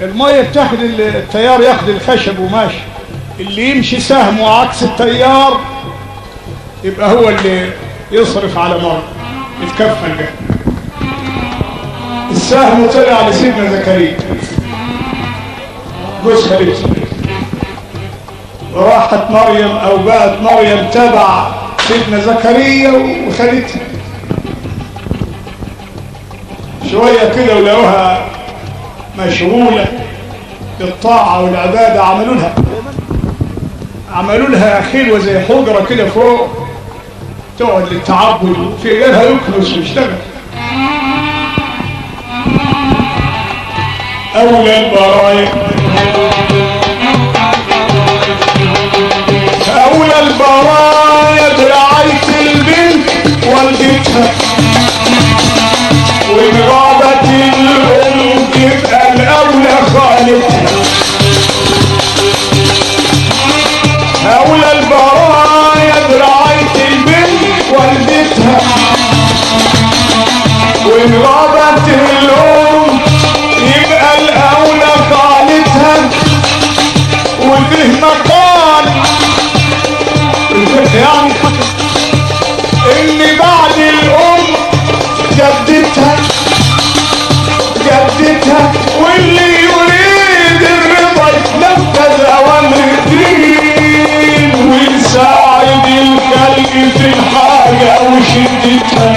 المية بتاخد ال- التيار ياخد الخشب وماشي اللي يمشي سهمه عكس التيار يبقى هو اللي يصرف على مر يتكفل به السهم طلع لسيدنا زكريا جوز خليفه وراحت مريم او بقت مريم تبع سيدنا زكريا وخدتها شويه كده ولقوها مشغوله بالطاعه والعباده عملوا لها عملوا لها خلوه زي حجره كده فوق تقعد للتعبد في غيرها يكنس ويشتغل أولى البرايا أولى البرايا برعاية البنت والدتها وإن غابت الأم يبقى الأولى خالتها أولى البرايا برعاية البنت والدتها وإن غابت الأم يبقى الأولى خالتها وفيه مقال يعني إن بعد الأم جدتها جدتها واللي يريد الرضا يتنفذ أوامر الدين ويساعد الكلب في الحاجة وشدتها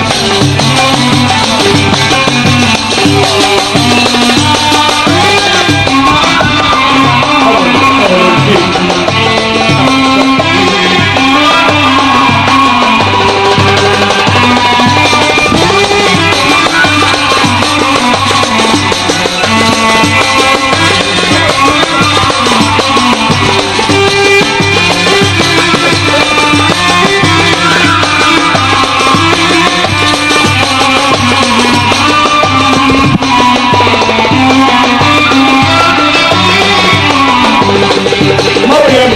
مريم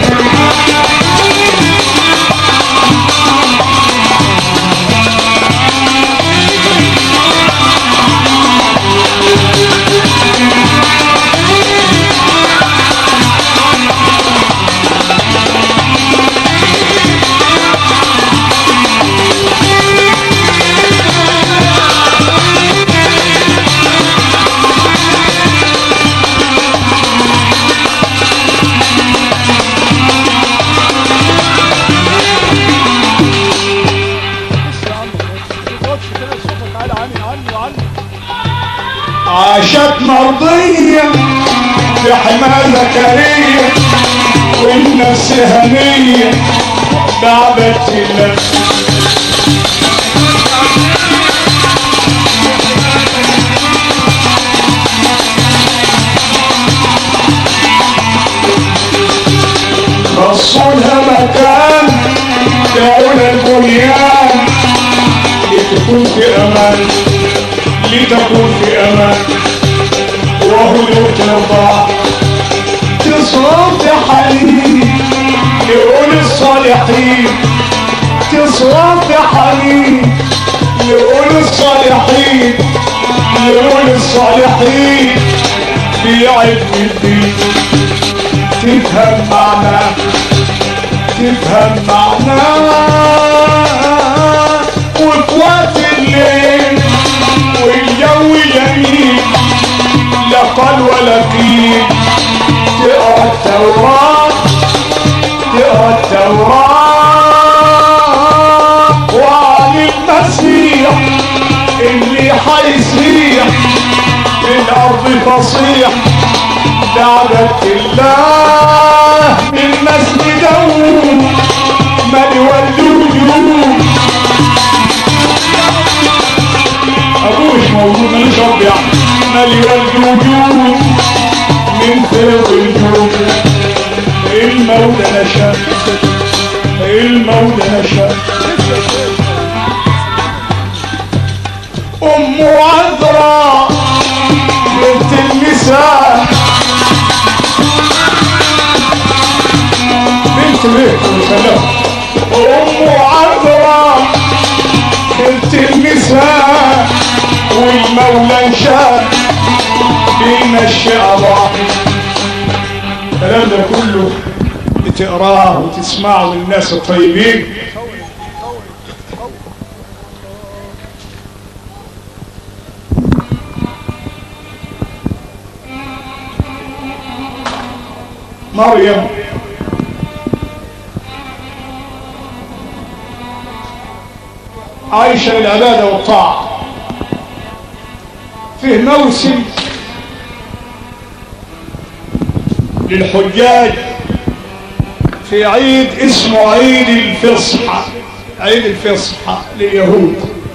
عاشت مرضية في حمى زكريا والنفس هنية بعبت الله خصولها مكان دعونا البنيان لتكون في امان لتكون في امان وهدوء ترضى تصرف يا حبيبي لقول الصالحين تصرف يا حبيبي لقول الصالحين لقول الصالحين في علم الدين تفهم معناه تفهم معناه وفي وقت الليل والجو جميل لا قال ولا فيه تقرا التوراة تقرا التوراة وعن المسيح اللي حيسيح من أرض فصيح دعوة الله من مسجد داوود من والوجود أبوش موجود ماليش رب يعني مالي والوجود من فوق الجود المولى نشأ المولى نشأ أم عذراء بنت النساء بنت بيت وسلام أم عذراء بنت النساء والمولى انشاء بيمشي الله الكلام ده كله بتقراه وتسمعه من الناس الطيبين مريم عايشة للعبادة والطاعة فيه موسم للحجاج في عيد اسمه عيد الفصحى عيد الفصحى لليهود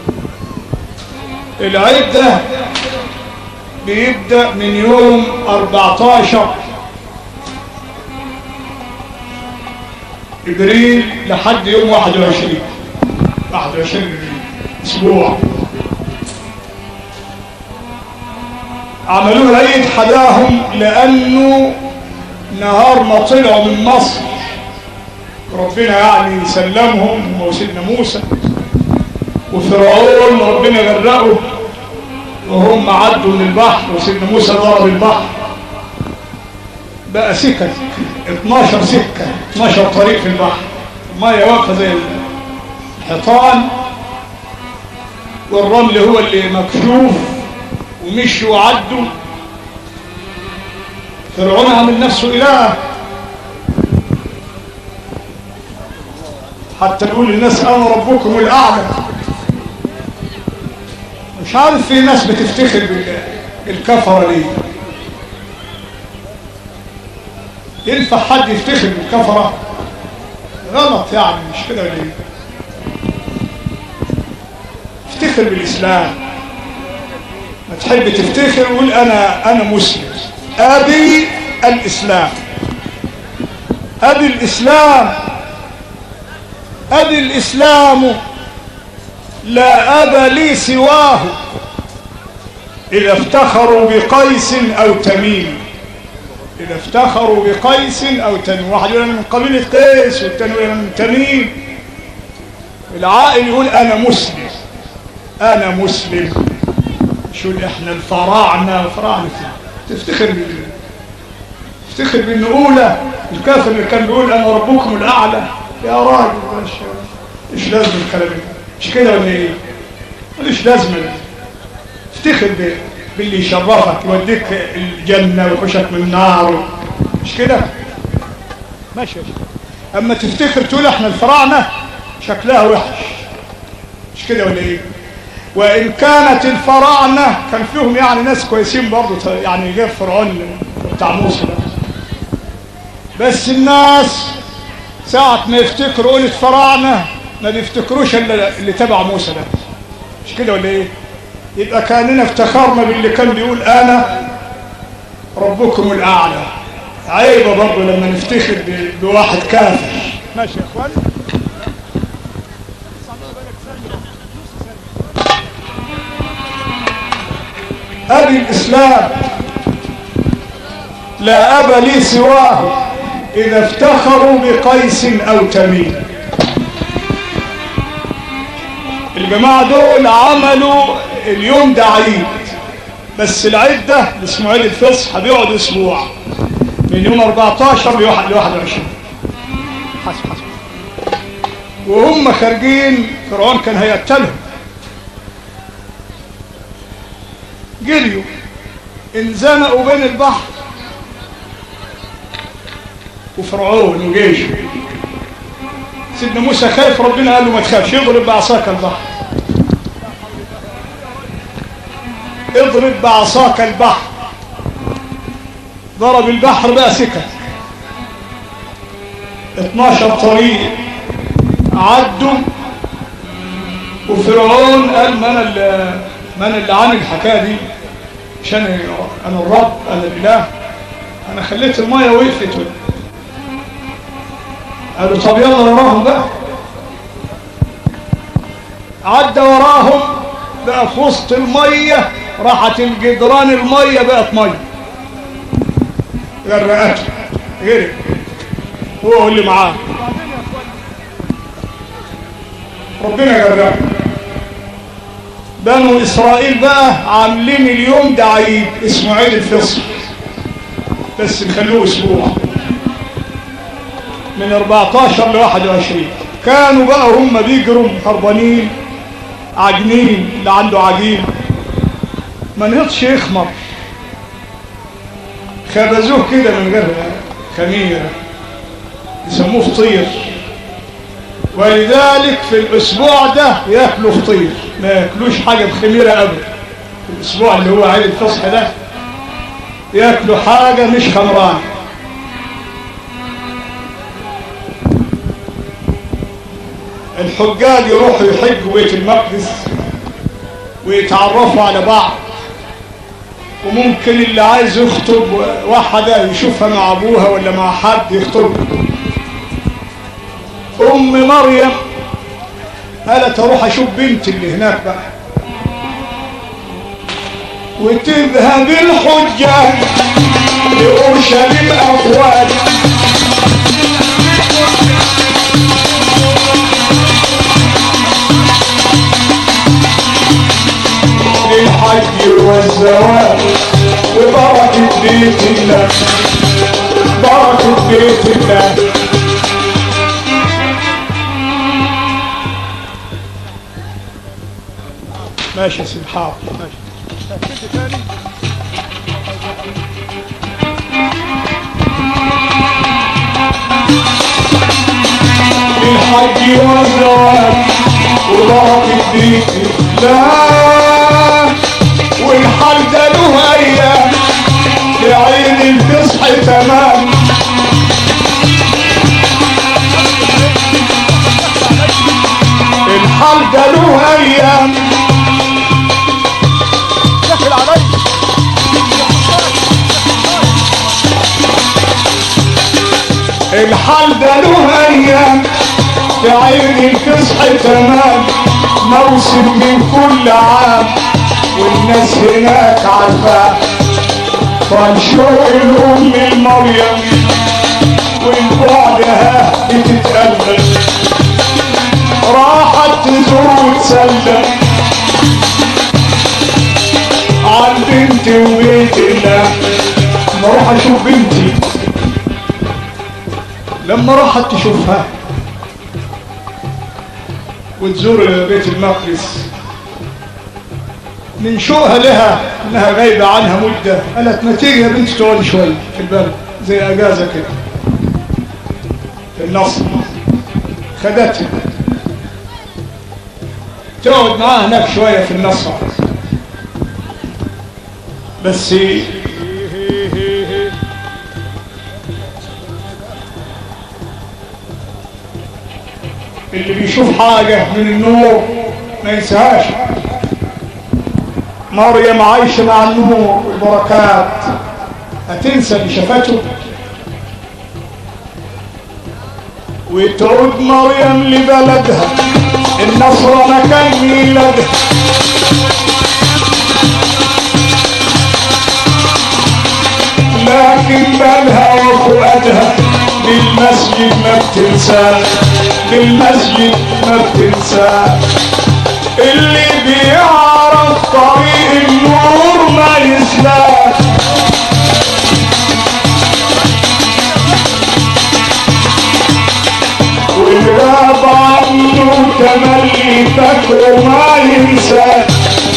العيد ده بيبدأ من يوم 14 ابريل لحد يوم 21 21 ابريل اسبوع عملوه العيد حداهم لانه نهار ما طلعوا من مصر ربنا يعني سلمهم هم وسيدنا موسى وفرعون ربنا غرقه وهم عدوا من البحر وسيدنا موسى ضرب البحر بقى سكك 12 سكة 12 طريق في البحر المية واقفة زي الحيطان والرمل هو اللي مكشوف ومشوا وعدوا فرعون عمل نفسه إله حتى نقول للناس أنا ربكم الأعلى مش عارف في ناس بتفتخر بالكفرة ليه ينفع حد يفتخر بالكفرة غلط يعني مش كده ليه افتخر بالإسلام ما تحب تفتخر وقول أنا أنا مسلم أبي الإسلام أبي الإسلام أبي الإسلام لا أب لي سواه إذا افتخروا بقيس أو تميم إذا افتخروا بقيس أو تميم واحد يقول أنا من قبيلة قيس والتاني يقول أنا من تميم العائل يقول أنا مسلم أنا مسلم شو احنا الفراعنة الفراعنة تفتخر بال تفتخر بالنقولة الكافر اللي كان بيقول أنا ربكم الأعلى يا راجل مش مش لازم الكلام ده مش كده ولا ايه مش لازم افتخر باللي يشرفك يوديك الجنة ويحوشك من النار مش كده ماشي اما تفتخر تقول احنا الفراعنة شكلها وحش مش كده ولا ايه وان كانت الفراعنة كان فيهم يعني ناس كويسين برضه يعني غير فرعون بتاع موسى ده بس الناس ساعة ما يفتكروا قولة فراعنة ما بيفتكروش اللي, اللي تبع موسى ده مش كده ولا ايه يبقى كاننا افتخرنا باللي كان بيقول انا ربكم الاعلى عيبه برضه لما نفتخر بواحد كافر ماشي يا اخوان ابي الاسلام لا اب لي سواه اذا افتخروا بقيس او تميم الجماعة دول عملوا اليوم ده عيد بس العيد ده اسمه عيد الفصح بيقعد اسبوع من يوم 14 ل 21 حسب حسب وهم خارجين فرعون كان هيقتلهم جريوا انزنقوا بين البحر وفرعون وجيشه سيدنا موسى خايف ربنا قال له ما تخافش اضرب بعصاك البحر اضرب بعصاك البحر ضرب البحر بقى سكت 12 طريق عدوا وفرعون قال ما انا اللي ما انا اللي عامل الحكايه دي عشان انا الرب انا الاله انا خليت الميه وقفت قالوا طب يلا وراهم بقى عدى وراهم بقى في وسط الميه راحت الجدران الميه بقت ميه غرقته غرق هو اللي معاه ربنا غرقه بنو إسرائيل بقى عاملين اليوم ده عيد اسمه عيد الفصل بس نخلوه أسبوع من 14 ل 21 كانوا بقى هم بيجروا هربانين عجنين اللي عنده عجين ما نهضش يخمر خبزوه كده من غير خميرة يسموه فطير ولذلك في الأسبوع ده ياكلوا فطير ما ياكلوش حاجة بخميرة أبدا في الأسبوع اللي هو عيد الفصح ده ياكلوا حاجة مش خمران الحجاج يروحوا يحجوا بيت المقدس ويتعرفوا على بعض وممكن اللي عايز يخطب واحدة يشوفها مع أبوها ولا مع حد يخطب أم مريم قالت أروح أشوف بنتي اللي هناك بقى وتذهب الحجة لأورشليم أفواج للحج والزواج وبركة بيت الله بركة بيت الله ماشي يا سيدي حاضر ماشي الحج والزواج وبركة بيت الله والحال ده له ايام لعين الفصح تمام الحال ده له ايام دخل علي الحال ده له ايام لعين الفصح تمام موسم من كل عام والناس هناك عارفاه فانشوق الام المريم والبعدها بتتألم راحت تزور وتسلم عن بنتي وبيت الله ما اروح اشوف بنتي لما راحت تشوفها وتزور بيت المقدس من شوقها لها انها غايبة عنها مدة قالت ما تيجي يا بنت تقعد شوي في البلد زي اجازة كده في النصر خدتها تقعد معاها هناك شوية في النصر بس اللي بيشوف حاجة من النور ما ينساهاش مريم عايشة مع النور والبركات هتنسى اللي شافته وتعود مريم لبلدها النصر مكان ميلادها لكن بالها وفؤادها بالمسجد ما بتنساه بالمسجد ما بتنساه اللي بيعرف طريق النور ما يسلاه والغاب عنه تملي فاكره ما ينساه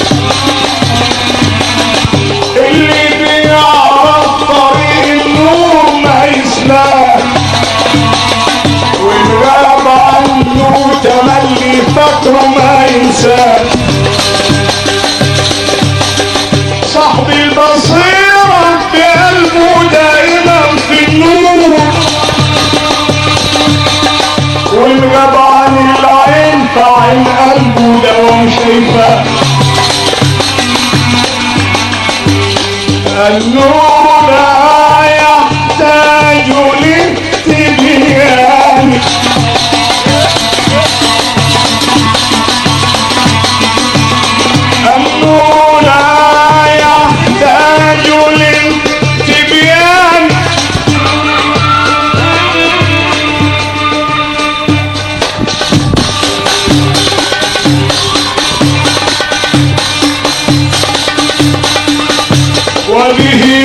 اللي بيعرف طريق النور ما يسلاه والغاب عنه تملي فاكره ما ينساه صاحب البصيرة في قلبه دائما في النور والغاب عن العين فعين قلبه دوام شايفاه النور لا يحتاج للتبيان النور لا يحتاج للتبيان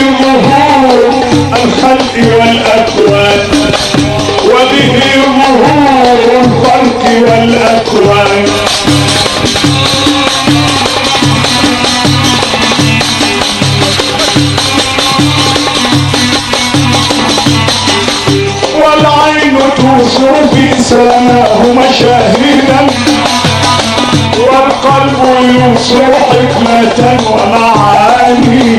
ظهور الخلق والأكوان وبه ظهور الخلق والأكوان والعين توصل في سماه مشاهدا والقلب يوصل حكمة ومعاني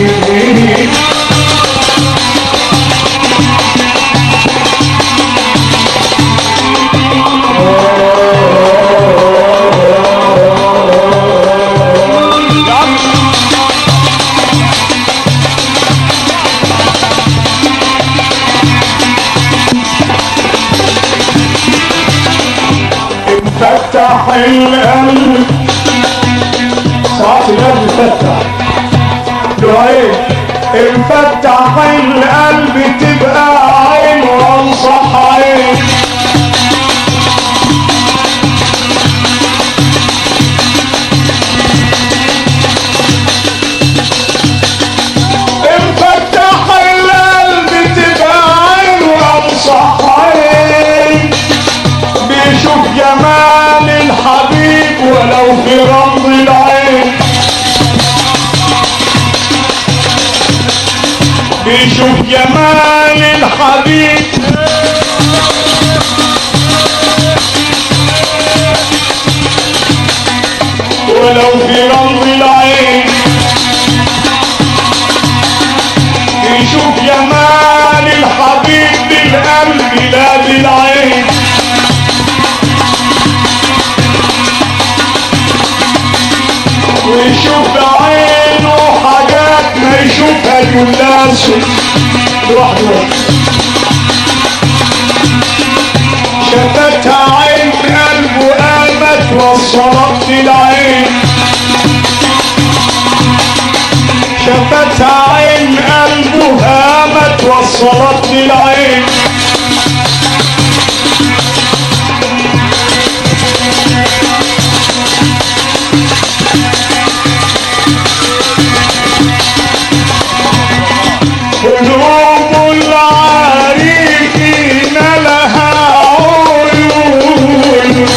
فتح القلب صوت القلب فتح دعين انفتح القلب تبقى عين وانصح عين انفتح القلب تبقى عين وانصح عين بيشوف جمال الحبيب ولو في رمض العين بيشوف جمال الحبيب ولو في رمض العين بيشوف جمال الحبيب بالقلب لا بالعين ويشوف بعينه حاجات ما يشوفها الناس لوحده شفتها عين قلبه قامت وصلت العين شفتها عين قلبه قامت وصلت العين قلوب العارفين لها عيون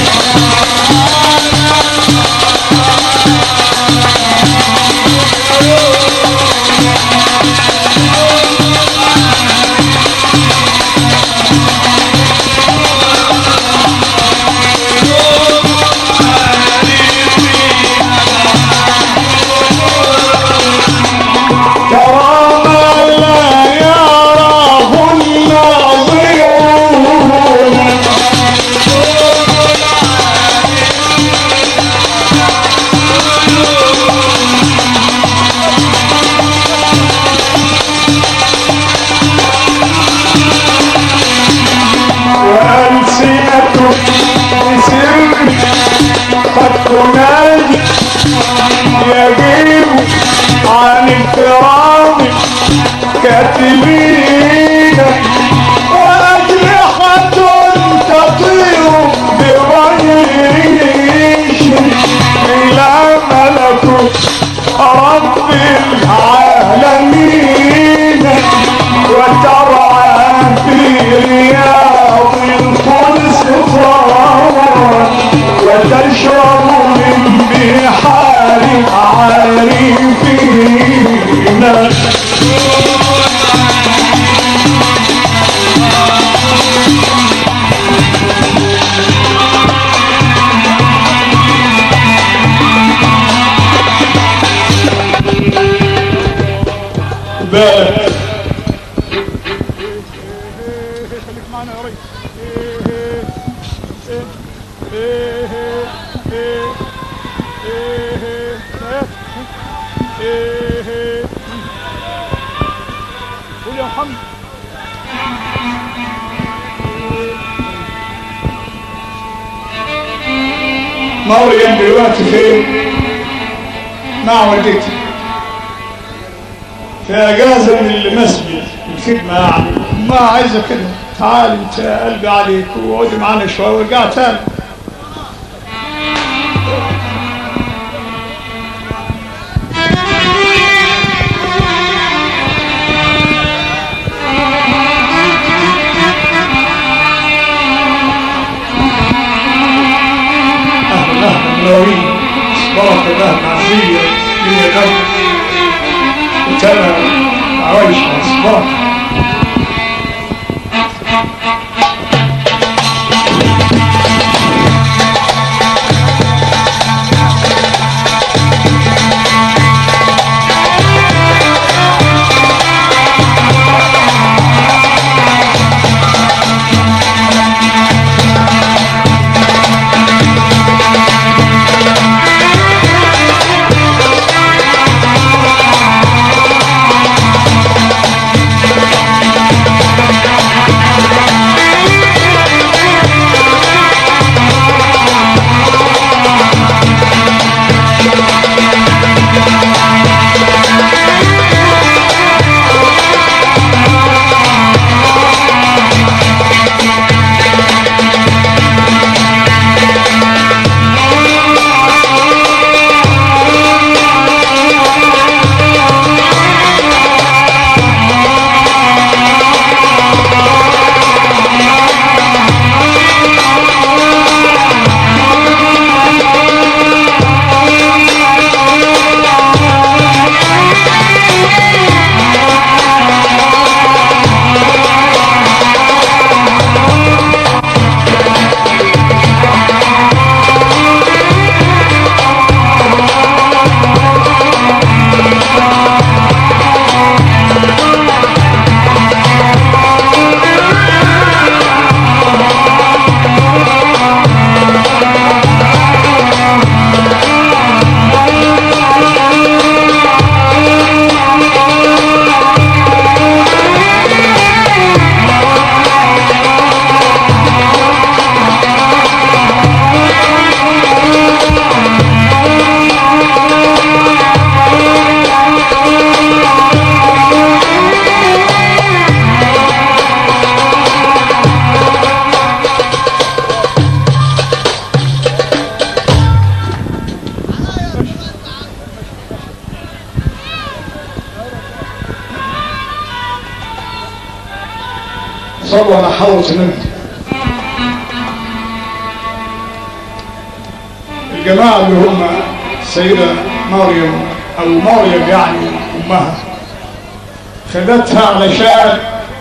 ترى ما لا يراه الناظرون وألسنة بسر قد تنادي يجيب عن الكرام كاتبين وأجنحة تطير بغير ريش إلى ملكوت رب العالمين وترعى في رياض القدس طارا وتشرب من بحار عارفين بالك خليك معنا يا ريس قول يا محمد مريم دلوقتي فين؟ مع والدتي في اجازه من المسجد الخدمه يعني ما عايزه كده تعالي انت قلبي عليك واقعدي معانا شويه وارجع تاني عايش اصبر صلوا على حضرة النبي الجماعة اللي هم السيدة مريم أو مريم يعني أمها خدتها علشان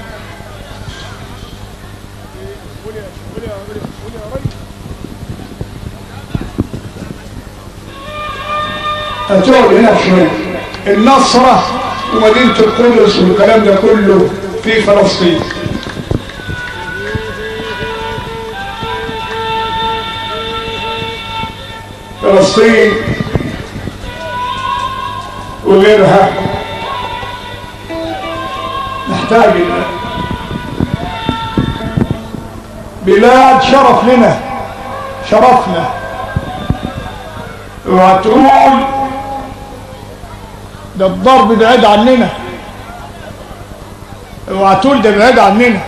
هتقعد هنا شوية النصرة ومدينة القدس والكلام ده كله في فلسطين فلسطين وغيرها نحتاج إلى بلاد شرف لنا شرفنا وهتقول ده الضرب بعيد عننا وهتقول ده بعيد عننا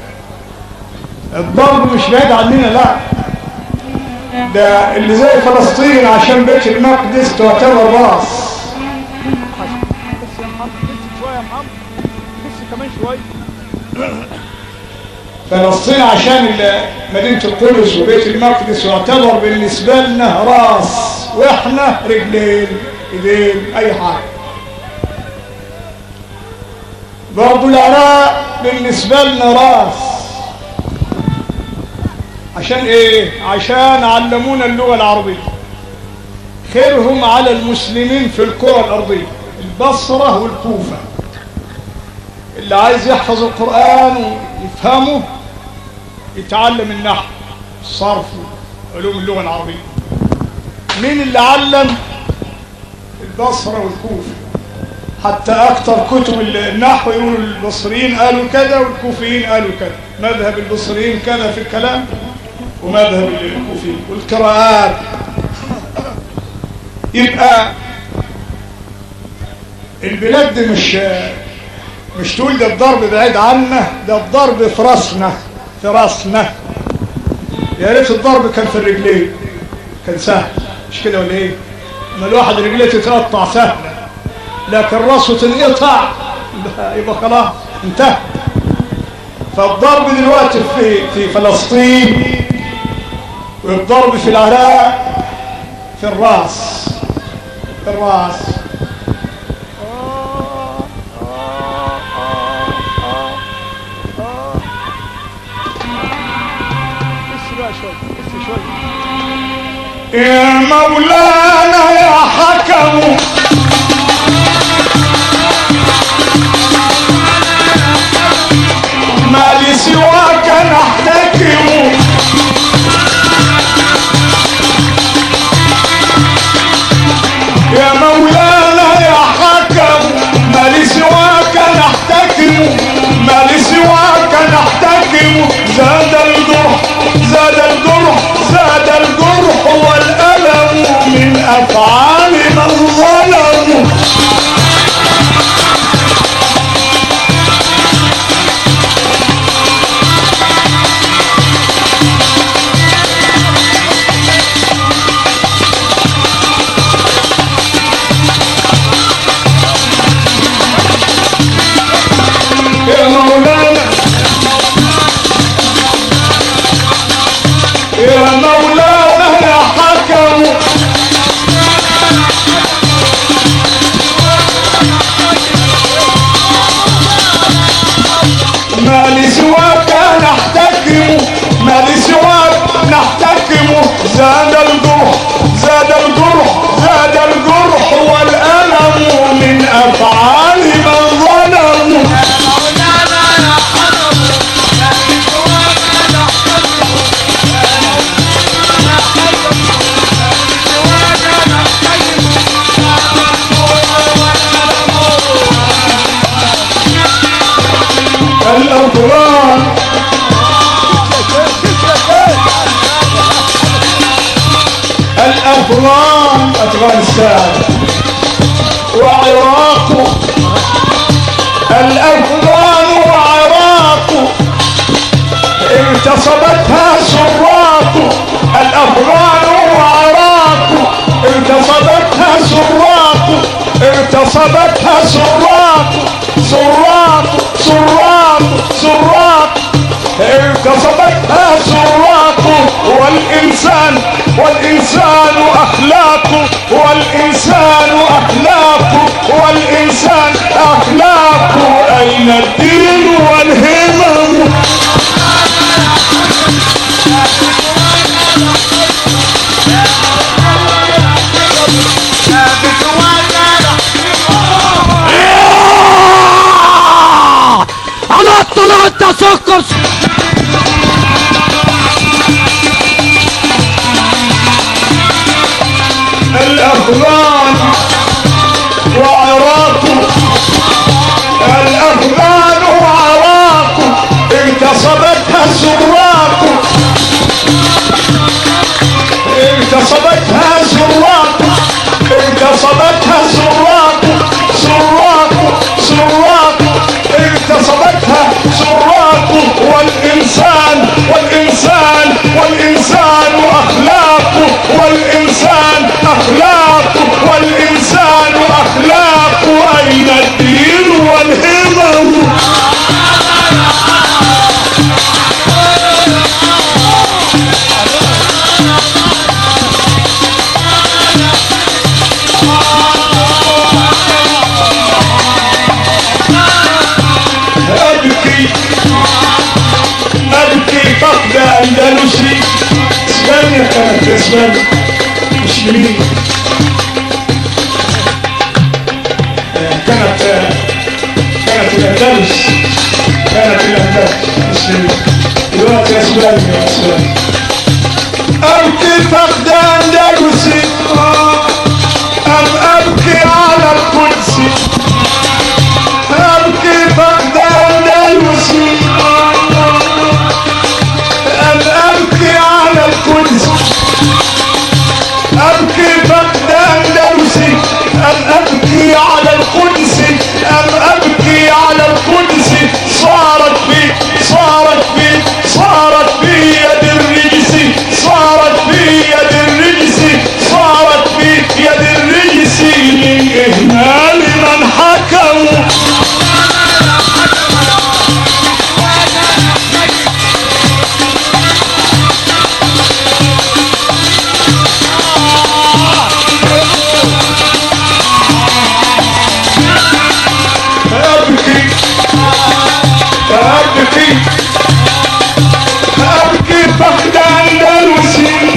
الضرب مش بعيد عننا لا ده اللي زي فلسطين عشان بيت المقدس تعتبر راس بس يا محمد بس شويه يا محمد بس كمان شويه فلسطين عشان ال- مدينة القدس وبيت المقدس يعتبر بالنسبة لنا راس واحنا رجلين ايدين اي حاجة برضو العراق بالنسبة لنا راس عشان ايه عشان علمونا اللغة العربية خيرهم على المسلمين في الكرة الأرضية البصرة والكوفة اللي عايز يحفظ القرآن ويفهمه يتعلم النحو الصرف علوم اللغة العربية مين اللي علم البصرة والكوفة حتى أكثر كتب النحو يقولوا البصريين قالوا كذا والكوفيين قالوا كذا مذهب البصريين كذا في الكلام ومذهب الكوفيين والقراءات يبقى البلاد دي مش مش تقول ده الضرب بعيد عنا ده الضرب في راسنا في راسنا يا ريت الضرب كان في الرجلين كان سهل مش كده ولا ايه اما الواحد رجليه تتقطع سهله لكن راسه تنقطع يبقى- يبقى خلاص انتهى فالضرب دلوقتي في في فلسطين والضرب في العراق في الراس في الراس آه آه شويه يا مولانا يا حكم ما لي سواك نحتكم يا مولانا يا حكم ما لي سواك نحتكم ما لي سواك نحتكم زاد الجرح زاد الجرح زاد الجرح والألم من أفعال من ظلم يا مولانا يا مولانا يا حكم ما لي سواك نحتكم ما لي سواك نحتكم زاد الجرح زاد الجرح زاد الجرح والألم من أفعال من ظلم الأفغان الأفغان أفغانستان وعراق الأفغان وعراق اغتصبتها سراق الأفغان وعراق اغتصبتها سراق اغتصبتها سراق سراق سراق سراق اغتصبتها سراق والإنسان والإنسان أخلاق والإنسان أخلاق والإنسان أخلاق أين الدين والهمم على طلع التسكر الأفغان وعراق الأفغان وعراق اغتصبتها السراق اغتصبتها سراق اغتصبتها سراق سراق سراق اغتصبتها سراق والإنسان والإنسان والإنسان أخلاق والإنسان أخلاق والإنسان أخلاق أين الدين والهمم أبكي أبكي فقد أندلسي اسبانيا كانت اسبانيا مسلمين آه، كانت آه، كانت الأندلس كانت الأندلس مسلمين دلوقتي اسبانيا اسبانيا أبكي فقد أندلسي أم أبكي على القدس أبكي فقد أندلسي أم أبكي على القدس أبكي فقد أندلسي أم أبكي على القدس أم أبكي على القدس صارت في صارت في صارت في يد الرجس صارت في يد الرجس صارت في يد الرجس من إهمال من حكموا أبكي أبكي أبكي فقد أندلسي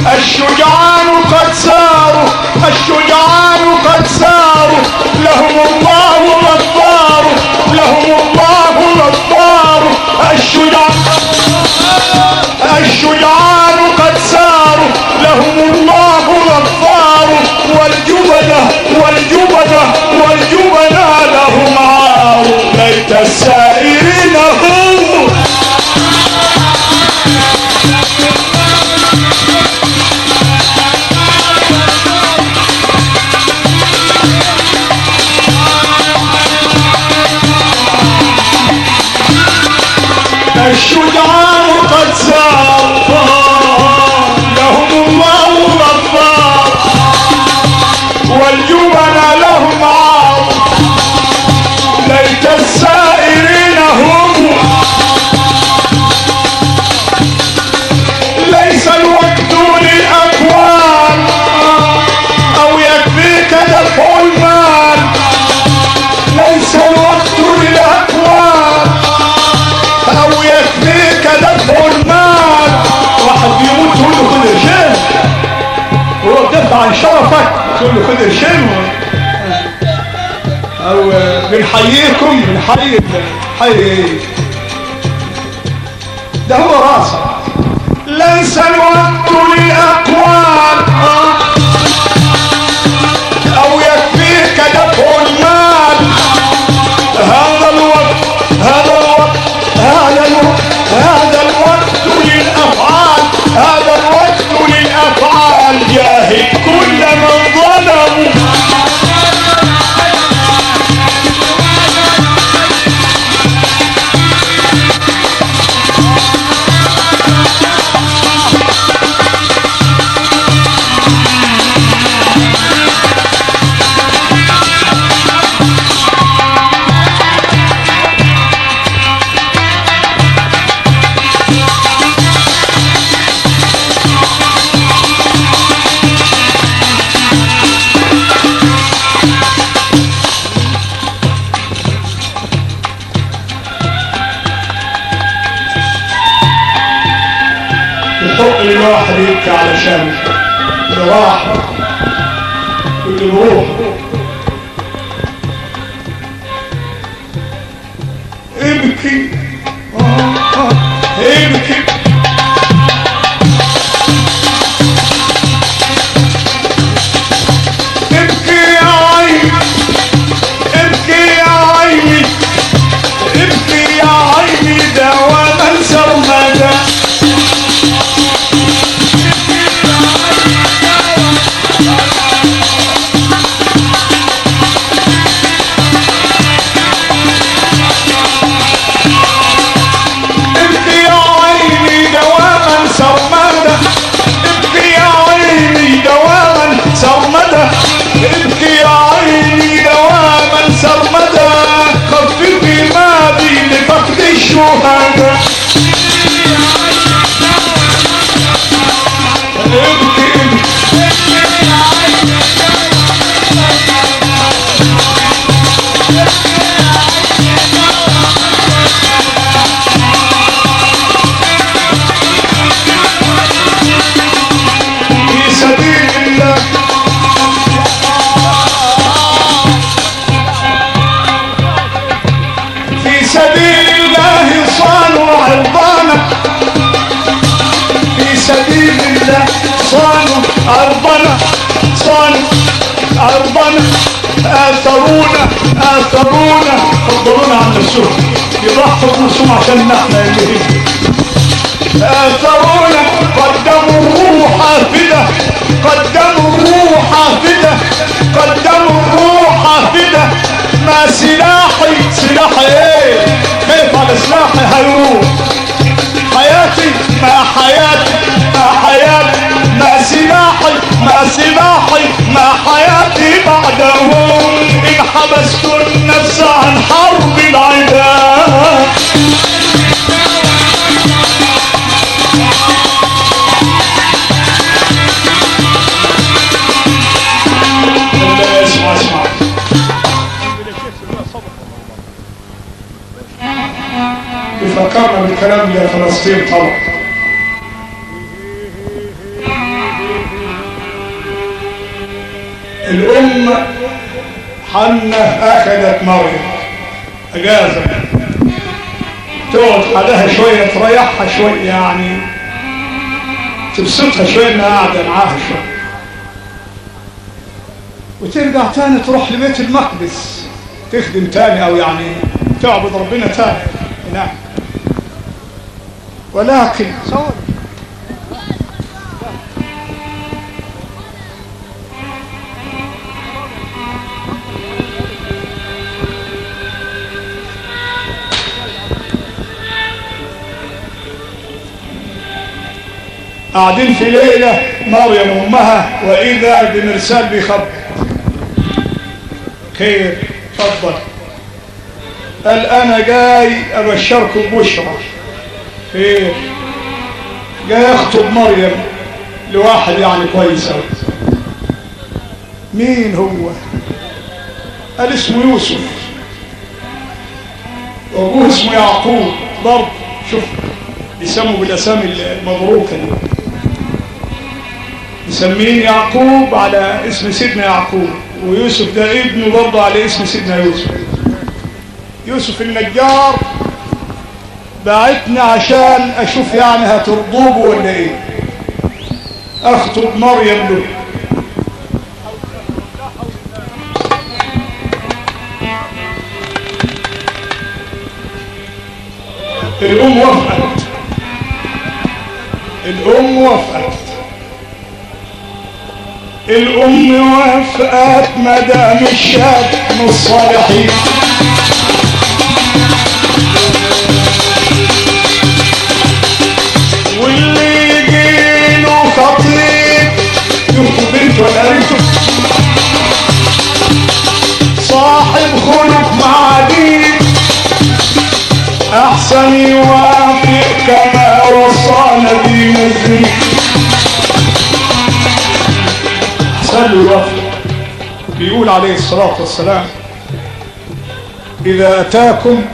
الشجعان قد ساروا الشجعان قد ساروا لهم الله غفار لهم الله غفار الشجعان الشجعان قد ساروا لهم الله غفار والجبنة والجبنة والجبنة لهم عار ليت السائرين هم الشجعان قد سار لهم الله غفار والجبن لهم عار ليت السائرين هم ليس الوقت للأكوان أو يكفيك دفع المال ليس الوقت للأكوان او يكفيك دفع المال واحد بيموت تقول له خد قرشين هو بدافع عن شرفك تقول له خد قرشين او بنحييكم بنحيي حي ايه ده هو راسك ليس الوقت للاقوال او يكفيك دفع المال هذا الوقت هذا الوقت هذا الوقت هذا الوقت للأفعال هذا الوقت للأفعال جاهد كل من ظلموا يحق للواحد يبكي علشان اللي راح واللي بروح ابكي آه، آه، ابكي ابكي يا عيني ابكي يا عيني ابكي يا عيني دواما سرمدا ابكي يا عيني دواما سرمدا ابكي يا عيني دواما سرمدا ابكي يا عيني دواما سرمدا خففي ما بي لفقد الشهداء ابكي ابكي في سبيل الله في سبيل الله صانوا عرضانا في سبيل الله صانوا أرضنا صانوا أرضنا آثرونا آثرونا فضلونا عن نفسهم يضحوا بنفسهم عشان نحن اللي آثرونا قدموا الروح حافدة قدموا الروح حافدة قدموا الروح حافدة ما سلاحي سلاحي ايه كيف على سلاحي هيروح حياتي ما حياتي ما حياتي ما سلاحي ما سلاحي ما حياتي بعدهم إن حبست النفس عن حرب العداء لا اسمع اسمع الى شيخ سماه صبر بفكرنا بالكلام يا فلسطين طبعا الأم حنة أخذت مريم أجازة تقعد حدها شوية تريحها شوية يعني تبسطها شوية إنها قاعدة معاها شوية وترجع تاني تروح لبيت المقدس تخدم تاني أو يعني تعبد ربنا تاني نعم ولكن صور قاعدين في ليلة مريم وأمها وإذا بمرسال بيخبط خير اتفضل قال أنا جاي أبشركم بشرى خير جاي أخطب مريم لواحد يعني كويس أوي مين هو قال اسمه يوسف وأبوه اسمه يعقوب برضه شوف بيسموا بالأسامي المبروكة دي مسمين يعقوب على اسم سيدنا يعقوب ويوسف ده ابنه برضه على اسم سيدنا يوسف يوسف النجار بعتني عشان اشوف يعني هترضوه ولا ايه اخطب مريم له الام وافقت الام وافقت الام وافقت مدام الشاب من الصالحين واللي يجيله خطيب يخطب بنت ولا قريبته صاحب خلق معدين احسن يوافق كما وصانا بمزيد احسن يوافق بيقول عليه الصلاة والسلام إذا أتاكم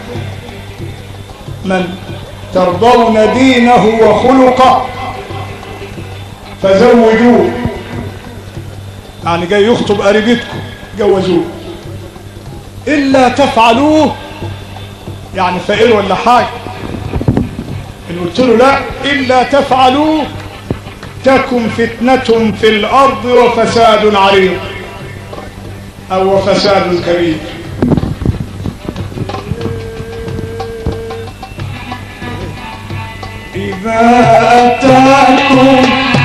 من ترضون دينه وخلقه فزوجوه يعني جاي يخطب قريبتكم جوزوه إلا تفعلوه يعني فقير ولا حاجة إن قلت له لا إلا تفعلوه تكن فتنة في الأرض وفساد عريض أو فساد كبير إذا أتاكم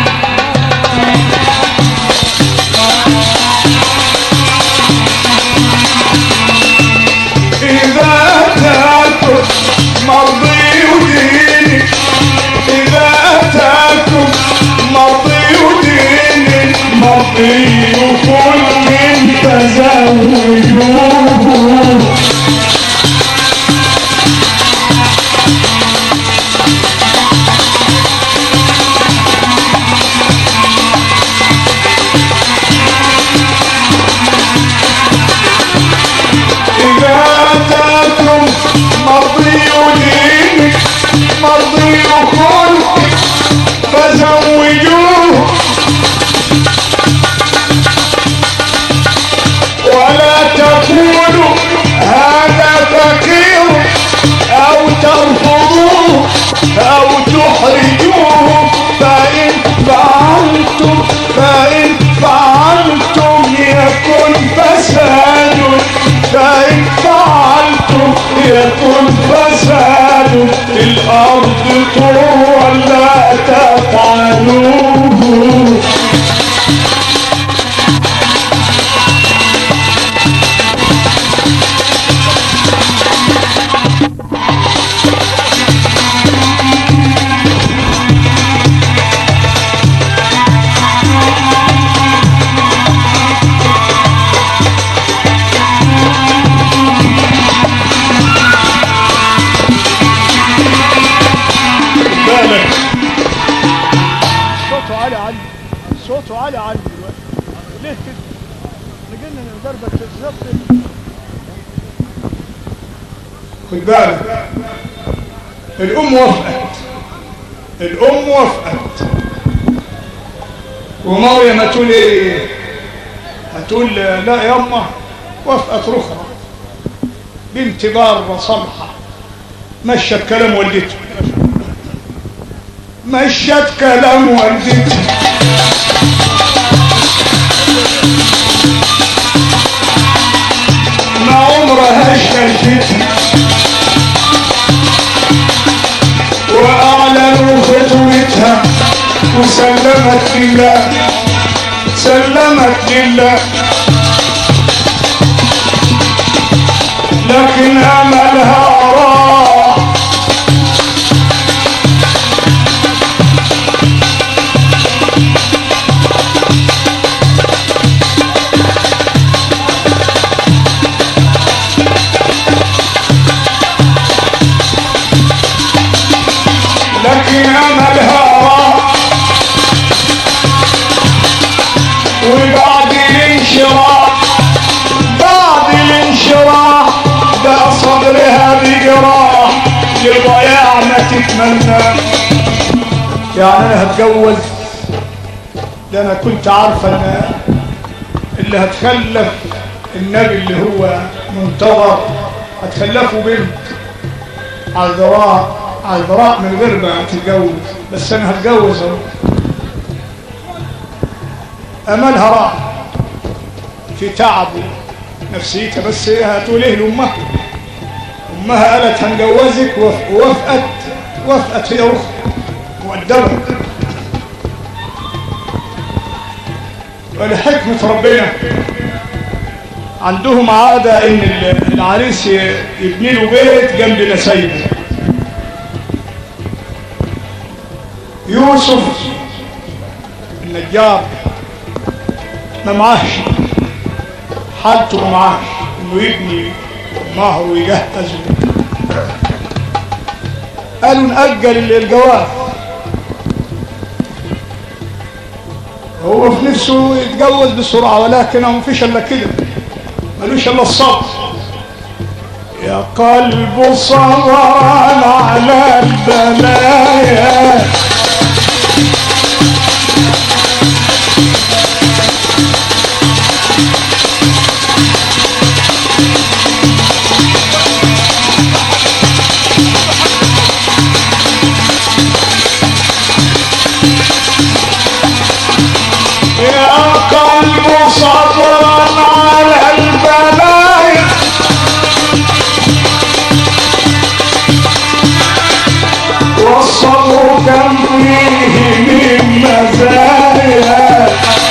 إذا أتاكم مرضي ديني إذا أتاكم مرضي ديني مرضي كل تزوجوه إذا أتاكم مرضي دينك مرضي خلقك فزوجوه ولا تقولوا هذا فقير أو ترفضوه أو تحرجوه فإن فعلتم فإن فعلتم يكن فساد فإن فعلتم يكن فساد في الأرض طوى لا تفعلوه بالك صوته عالي عالي صوته عالي عالي دلوقتي ليه كده؟ نجينا ندربك في الزفت خد بالك الأم وافقت الأم وافقت ومريم تقول إيه؟ هتقول لا يما وافقت رخرة بنت بارة صالحة مشت كلام والدته مشت كلام والدته ما عمرها اشتركتها واعلنوا خطوتها وسلمت لله سلمت لله لكن املها راح لكن املها راح وبعد الانشراح بعد الانشراح بقى صدرها بجراح لضياع ما تتمنى يعني انا هتجوز ده انا كنت عارفه ان اللي هتخلف النبي اللي هو منتظر هتخلفه بنت عذراء عذراء من غير ما تتجوز بس انا هتجوز اهو املها راح في تعب نفسيتها بس هي هتقول ايه لامها امها قالت هنجوزك وف- ووافقت وافقت هي اخت مؤدبه ولحكمه ربنا عندهم عاده ان ال- العريس ي- يبني له بيت جنب نسايبه يوسف النجار ما معاش حالته ما معاش انه يبني مهر ويجهز قالوا نأجل الجواز هو في نفسه يتجوز بسرعة ولكن هو مفيش الا كده ملوش الا الصبر يا قلب صبرا على البلايا يا قلب صبرا على البلايا والصبر كم فيه من مزايا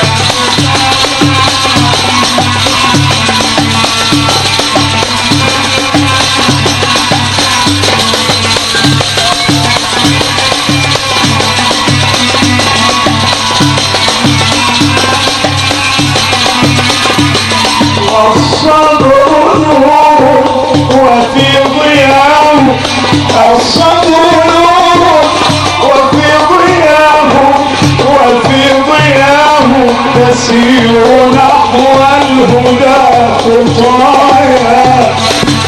والصبر نور وفي ضياه الصبر نور وفي ضياه وفي ضياه تسير نحو الهدى خطايا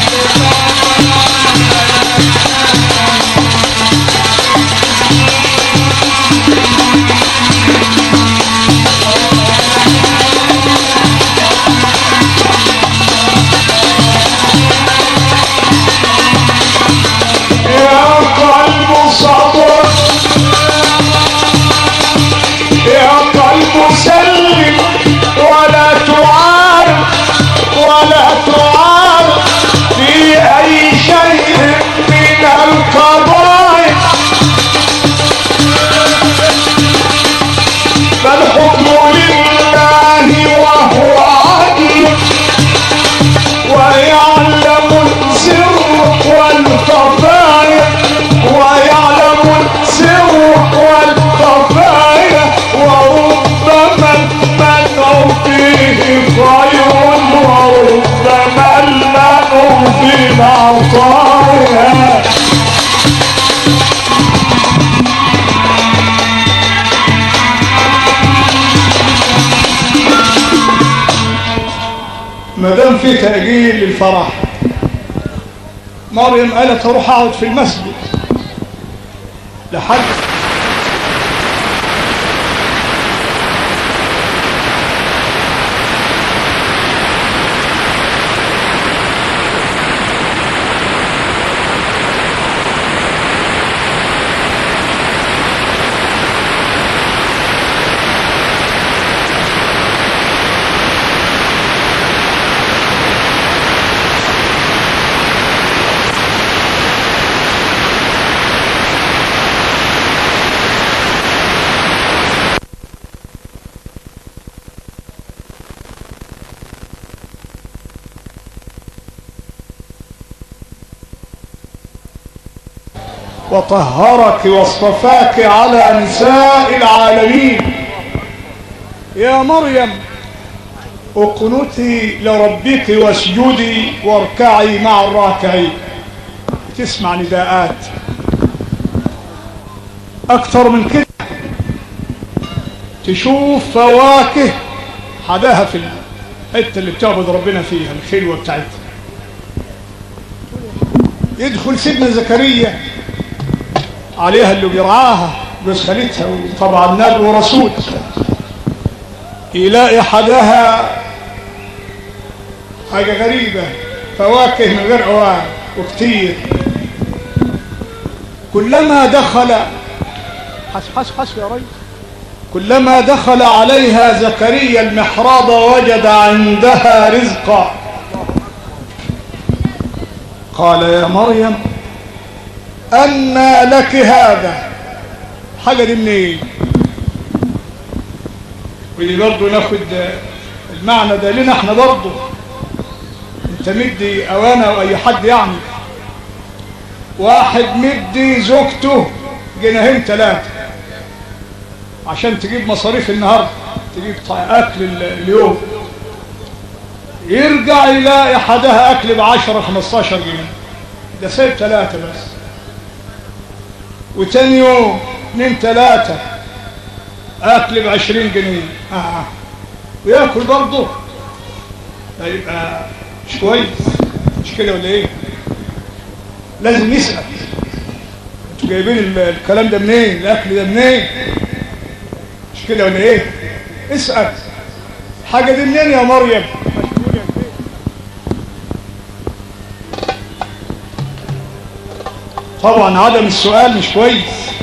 يا قلب صبر يا قلب سلم ولا تعارض ولا تعارض في أي شيء من القضايا فالحكم لله وهو عدل ويعلم السر والخفايا ويعلم السر والخفايا وربما المنع فيه خير وربما المنع في العطايا ما دام في تأجيل للفرح مريم قالت اروح اقعد في المسجد لحد وطهرك واصطفاك على نساء العالمين يا مريم اقنتي لربك واسجدي واركعي مع الراكعين تسمع نداءات اكتر من كده تشوف فواكه حداها في الحته اللي بتعبد ربنا فيها الخلوه بتاعتها يدخل سيدنا زكريا عليها اللي بيرعاها جوز خالتها وطبعا نبي ورسول يلاقي حداها حاجة غريبة فواكه من غير أوان وكتير كلما دخل حس حس حس يا ريس كلما دخل عليها زكريا المحراب وجد عندها رزقا قال يا مريم أنى لك هذا حاجة دي منين ودي برضه ناخد المعنى ده لنا احنا برضه انت مدي اوانه واي حد يعني واحد مدي زوجته جنيهين ثلاثه عشان تجيب مصاريف النهارده تجيب اكل ال- اليوم يرجع يلاقي حدها اكل ب 10 15 جنيه ده سايب ثلاثه بس وتاني يوم اثنين ثلاثه اكل ب 20 جنيه آه. وياكل برضه ده يبقى مش كويس مش كده ولا ايه لازم نسال انتوا جايبين ال- الكلام ده منين الاكل ده منين مش كده ولا ايه اسال حاجه دي منين يا مريم مشغول يا شيخ طبعا عدم السؤال مش كويس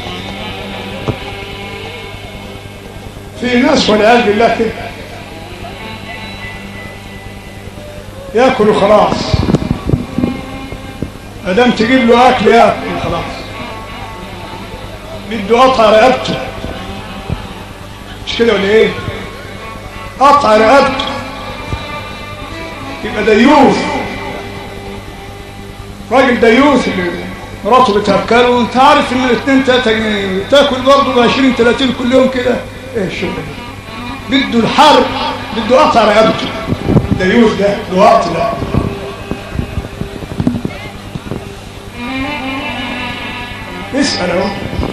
في ناس والعياذ بالله كده ياكل وخلاص ما دام تجيب له اكل ياكل خلاص بده قطع رقبته مش كده ولا ايه قطع رقبته يبقى ديوث راجل ديوث اللي مراته بتاكله وانت عارف ان الاثنين تلاته جنيه تاكل برضه ب 20 30 كل يوم كده ايه الشغل ده بده الحرب بده قطع رقبته ديوث ده الوقت ده اسال اهو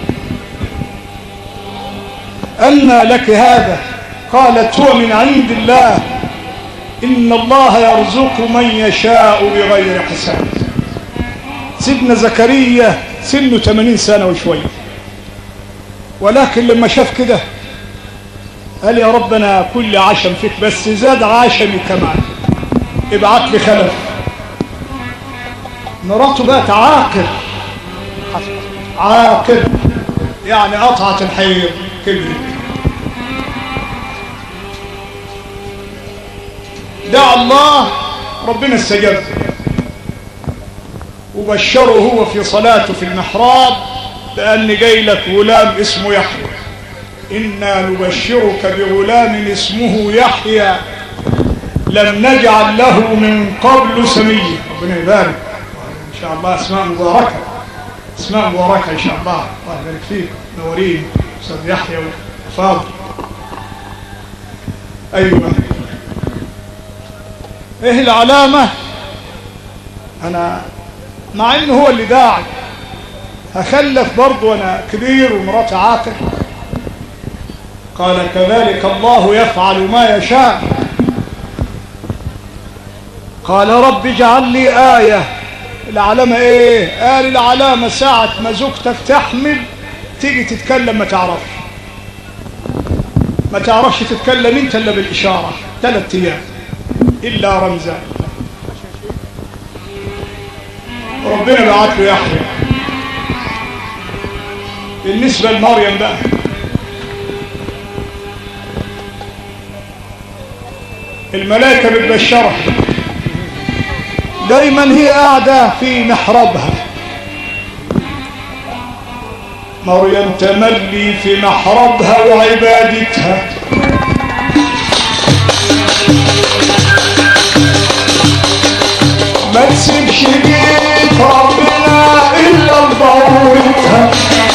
أن لك هذا قالت هو من عند الله إن الله يرزق من يشاء بغير حساب سيدنا زكريا سنه 80 سنة وشوية ولكن لما شاف كده قال يا ربنا كل عشم فيك بس زاد عشمي كمان ابعت لي خلف مراته بقت عاقر عاقر يعني قطعت الحيض كبرت دعا الله ربنا استجاب وبشره هو في صلاته في المحراب بأن جاي لك غلام اسمه يحيى إنا نبشرك بغلام اسمه يحيى لم نجعل له من قبل سميا ربنا يبارك إن شاء الله أسماء مباركة اسماء مباركة إن شاء الله الله يبارك فيك نورين أستاذ يحيى وفاضل أيوة إيه العلامة أنا مع إنه هو اللي داعي هخلف برضه وأنا كبير ومراتي عاقل قال كذلك الله يفعل ما يشاء قال رب اجعل لي آية العلامة ايه قال العلامة ساعة ما زوجتك تحمل تيجي تتكلم ما تعرفش ما تعرفش تتكلم انت الا بالإشارة ثلاث ايام إلا رمزا ربنا بعت له يحيى بالنسبة لمريم بقى الملائكة بتبشرها دايما هي قاعدة في محرابها مريم تملي في محرابها وعبادتها ما تسيبش بيت ربنا إلا الله ضرورتها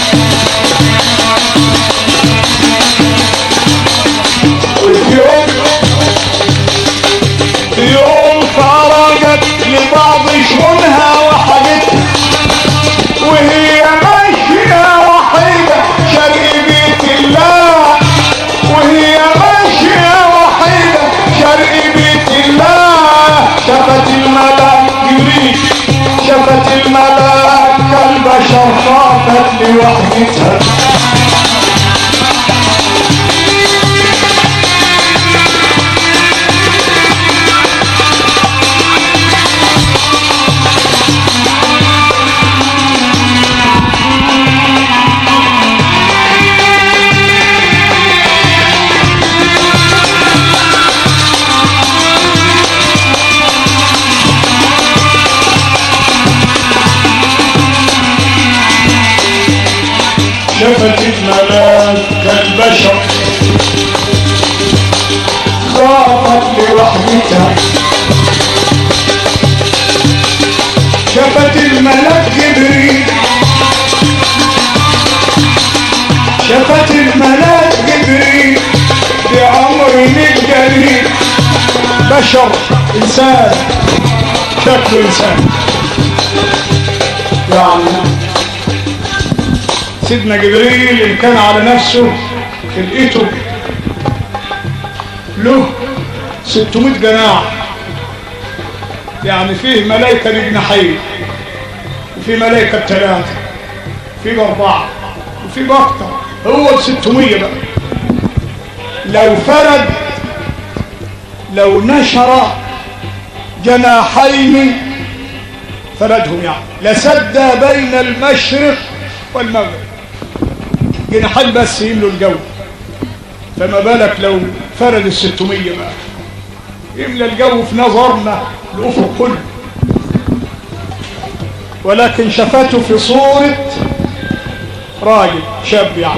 وفي يوم في يوم خرجت لبعض شؤونها وحاجتها وهي ماشية وحيدة شرق بيت الله وهي ماشية وحيدة شرق بيت الله شفت الملاك جريت شفت الملاك كالبشر خافت لوحدتها شفت الملاك كالبشر خافت لوحدتها شفت الملاك جبريل شفت الملاك جبريل بأمر الجليل بشر إنسان شكله إنسان يعني سيدنا جبريل إن كان على نفسه لقيته له 600 جناح يعني فيه ملائكة بجناحين وفي ملائكة بثلاثة في بأربعة وفي بأكتر هو ال 600 بقى لو فرد لو نشر جناحين فردهم يعني لسد بين المشرق والمغرب جناحين بس يملوا الجو فما بالك لو فرد الستمية بقى يملى الجو في نظرنا الأفق كله ولكن شفته في صورة راجل شاب يعني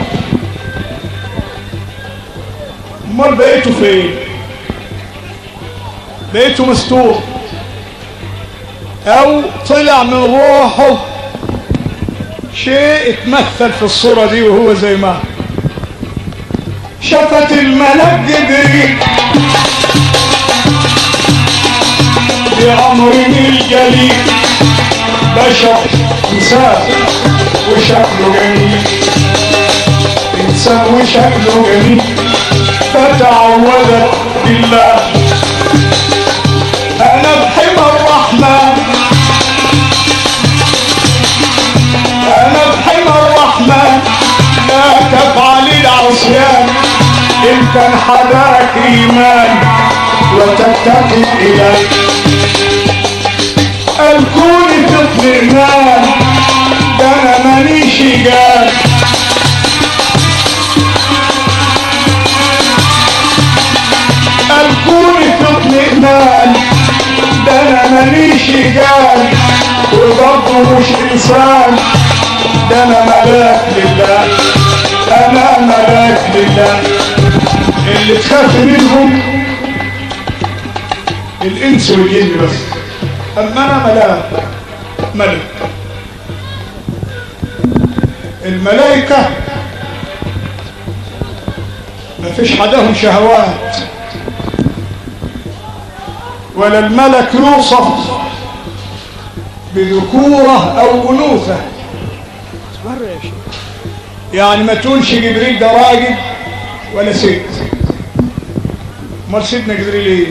امال بقيته فين بقيته مستور او طلع من روحه شيء اتمثل في الصورة دي وهو زي ما شفت الملك جبريل بأمر الجليل بشر إنسان وشكله جميل إنسان وشكله جميل فتعوذت بالله أنا بحمى الرحمن أنا بحمى الرحمن لا تفعل العصيان إن كان حداك إيمان وتتقي إليك الكون في اطمئنان ده أنا ماليش جال الكون في اطمئنان ده أنا ماليش جال وبرضه مش إنسان ده أنا ملاك لله أنا ملاك لله اللي تخاف منهم الإنس والجن بس أما أنا ملاك ملك الملائكة ما فيش حدهم شهوات ولا الملك يوصف بذكورة أو أنوثة بره يا شيخ يعني ما تقولش جبريل ده راجل ولا ست امال سيدنا جبريل ايه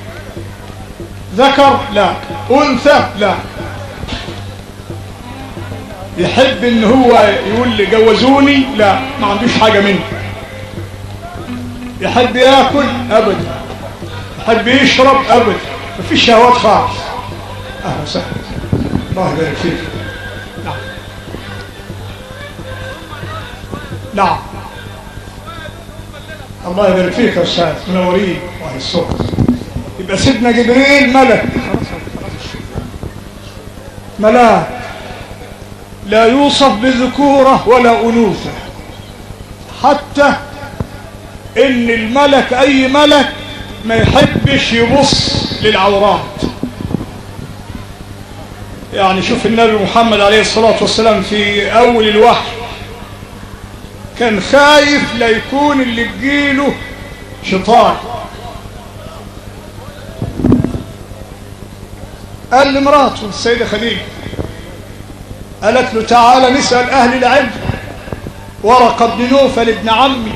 ذكر لا انثى لا يحب ان هو يقول لي جوزوني لا ما عندوش حاجه منه يحب ياكل ابدا يحب يشرب ابدا ما فيش شهوات خالص اهلا وسهلا الله يبارك فيك نعم نعم الله يبارك فيك يا استاذ منورين وعلى الصوت يبقى سيدنا جبريل ملك ملاك لا يوصف بذكوره ولا انوثه حتى ان الملك اي ملك ما يحبش يبص للعورات يعني شوف النبي محمد عليه الصلاة والسلام في أول الوحي كان خايف لا يكون اللي تجيله شيطان قال لمراته السيدة خديجة قالت له تعالى نسأل أهل العلم ورقة بن نوفل ابن عمي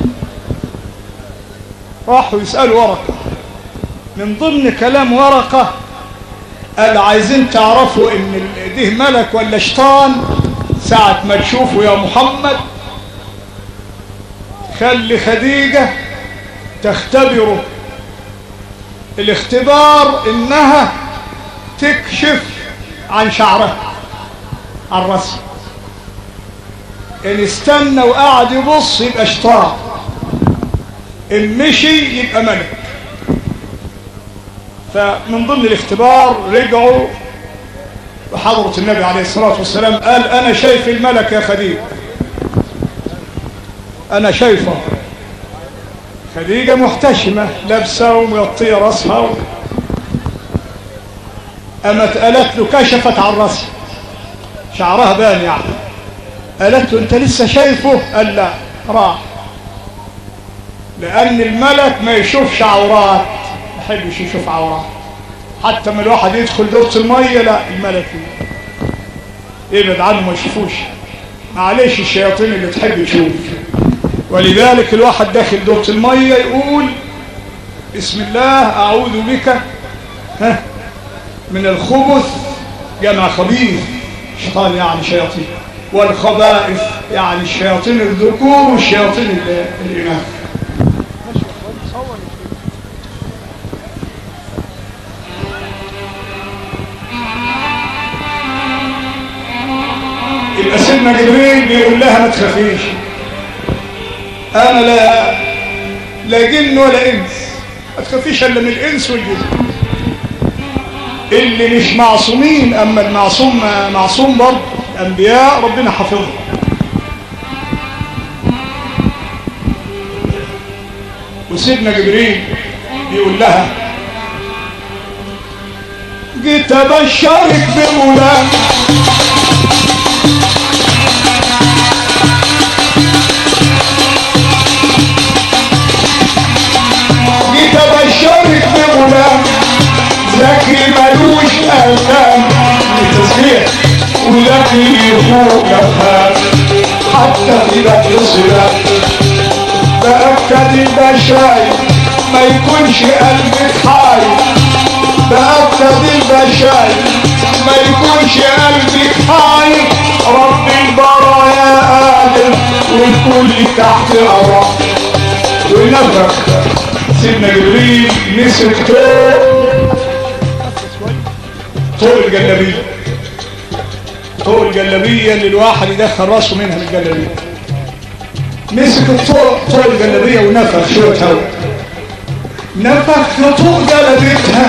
راحوا يسألوا ورقة من ضمن كلام ورقة قال عايزين تعرفوا ان ال- ده ملك ولا شيطان ساعة ما تشوفوا يا محمد خلي خديجة تختبره الاختبار انها تكشف عن شعرها عن رأسها ان استنى وقعد يبص يبقى شيطان ان مشي يبقى ملك فمن ضمن الاختبار رجعوا بحضرة النبي عليه الصلاة والسلام قال أنا شايف الملك يا خديجة أنا شايفه خديجة محتشمة لابسة ومغطية راسها و... أمت قالت له كشفت عن راسها شعرها بان يعني قالت له أنت لسه شايفه قال لا راح لأن الملك ما يشوفش عورات ما يحبش يشوف عورات حتى ما الواحد يدخل دورة المية لا الملك يبعد عنه ما يشوفوش معلش الشياطين اللي تحب تشوف ولذلك الواحد داخل دورة المية يقول بسم الله أعوذ بك ها من الخبث جمع خبيث شيطان يعني شياطين والخبائث يعني الشياطين الذكور والشياطين ال- الإناث ماشي يا اخوان تصور يا شيخ يبقى سيدنا جبريل بيقول لها ما تخافيش انا لا لا جن ولا انس ما تخافيش الا من الانس والجن اللي مش معصومين اما المعصوم معصوم برضه الانبياء ربنا حافظهم وسيدنا جبريل بيقول لها جيت ابشرك بغلام جيت ابشرك بغلام ذكي ملوش الام لتسبيح وذكي يفوق افهام حتى اذا يصلك بأكد البشاي ما يكونش قلبك حي بأكد البشاي ما يكونش قلبك حي رب البرايا قادر والكل تحت أمره ونفخ سيدنا جبريل مسك طوق طوق الجلابية طوق الجلابية اللي الواحد يدخل راسه منها للجلابية مسك الطوق طوق الجلابية ونفخ شوية هواء نفخ في طوق جلابيتها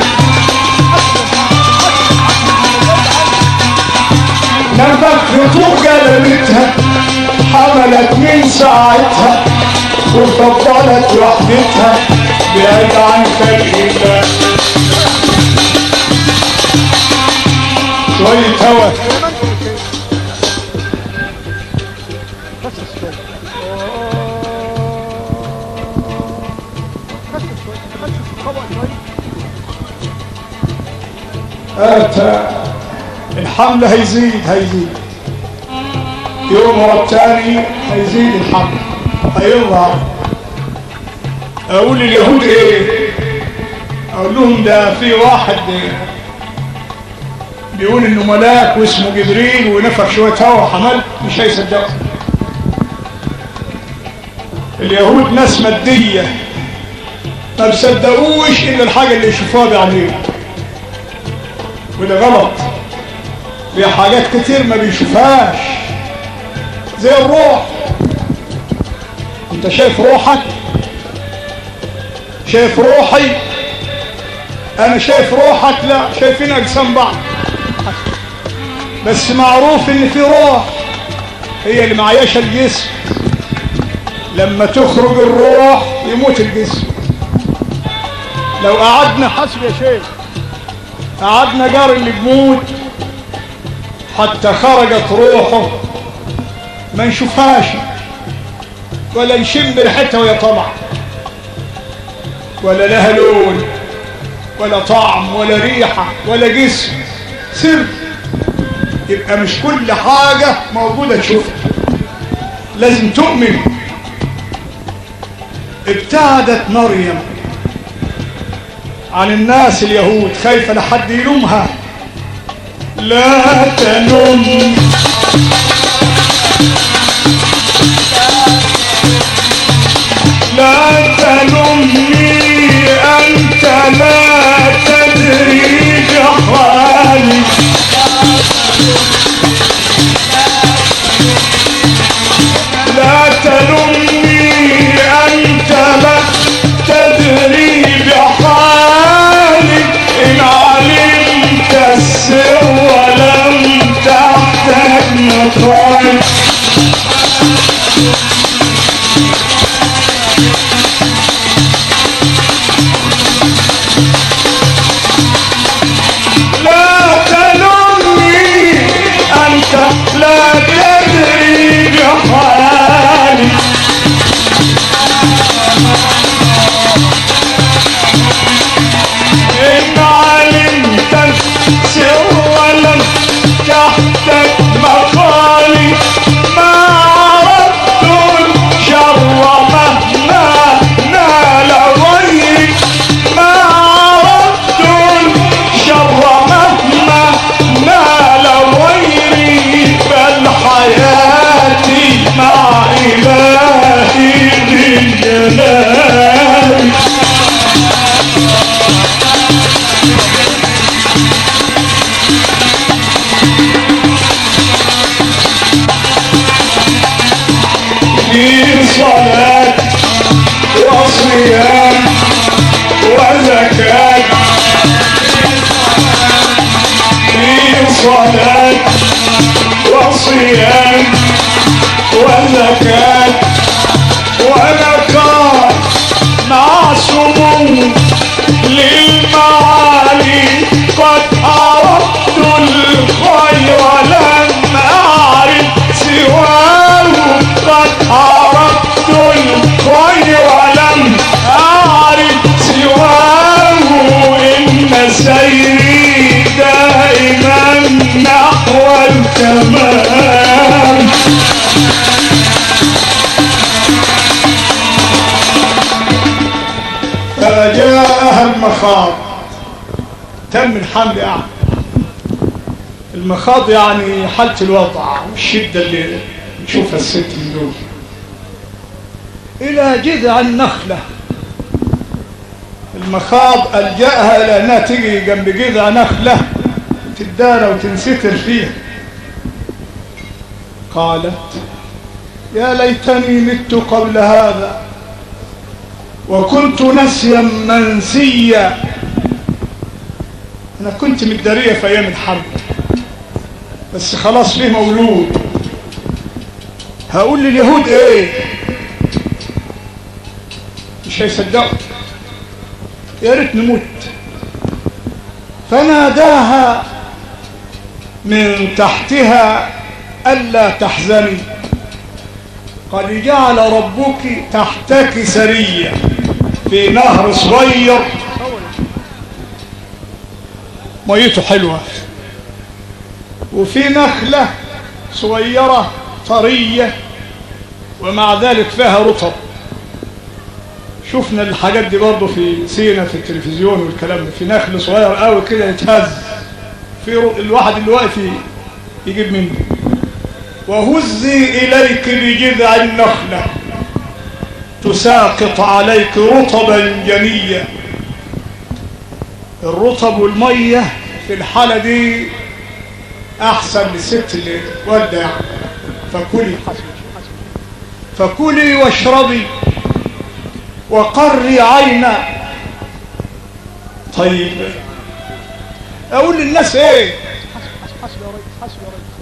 نفخ في طوق جلابيتها حملت من ساعتها وفضلت وحدتها بعيد عن خلق الله شوية هوا خسس شوية خسس شوية خسس الطبق شوية أتى الحمل هيزيد هيزيد يوم ورا التاني هيزيد الحمل هيظهر أقول لليهود إيه أقول لهم ده في واحد بيقول إنه ملاك واسمه جبريل ونفخ شوية هوا وحمل مش هيصدقوا اليهود ناس مادية ما بيصدقوش إلا الحاجة اللي يشوفوها بعينيهم وده غلط في حاجات كتير ما بيشوفهاش زي الروح انت شايف روحك شايف روحي انا شايف روحك لا شايفين اجسام بعض بس معروف ان في روح هي اللي معيشه الجسم لما تخرج الروح يموت الجسم لو قعدنا حسب يا شيخ قعدنا جار اللي بموت حتى خرجت روحه ما نشوفهاش ولا نشم ريحتها وهي طالعه ولا لها لون ولا طعم ولا ريحه ولا جسم سر يبقى مش كل حاجه موجوده تشوفها لازم تؤمن ابتعدت مريم عن الناس اليهود خايفه لحد يلومها لا تلوم لا تلومني أنت لا تدري جحالي لا تلومني أنت لا تدري بحالي إن علمت السر ولم تحتاج مطالب لا تلومني أنت لا تدري بحالي إن علمت السر ولم تحتك مقالي ما عرفت الشر مهما نال غيري ما عرفت الشر مهما نال غيري بل حياتي مع إلهي ذي الجلال في صلاة وصيام وزكاة في صلاة وصيام وزكاة ونكار مع سمو للمعالي قد أردت الخير لم أعرف سواه قد أردت الخير لم أعرف سواه إن سيري دائما نحو الكمال فجاءها المخاض تم الحمل يعني المخاض يعني حالة الوضع والشدة اللي نشوفها الست من دول إلى جذع النخلة المخاض ألجأها إلى أنها تيجي جنب جذع نخلة تدارى وتنستر فيها قالت يا ليتني مت قبل هذا وكنت نسيا منسيا انا كنت متداريه في ايام الحرب بس خلاص فيه مولود هقول لليهود ايه مش هيصدقوا يا ريت نموت فناداها من تحتها الا تحزني قد جعل ربك تحتك سريا في نهر صغير ميته حلوة وفي نخلة صغيرة طرية ومع ذلك فيها رطب شفنا الحاجات دي برضه في سينا في التلفزيون والكلام ده في نخل صغير قوي كده يتهز في ر- الواحد اللي واقف ي- يجيب منه وهزي إليك بجذع النخلة تساقط عليك رطبا جنيا الرطب والمية في الحالة دي أحسن للست اللي والدة يعني فكلي فكلي واشربي وقري عينا طيب أقول للناس إيه حسب يا ريس حسب يا ريس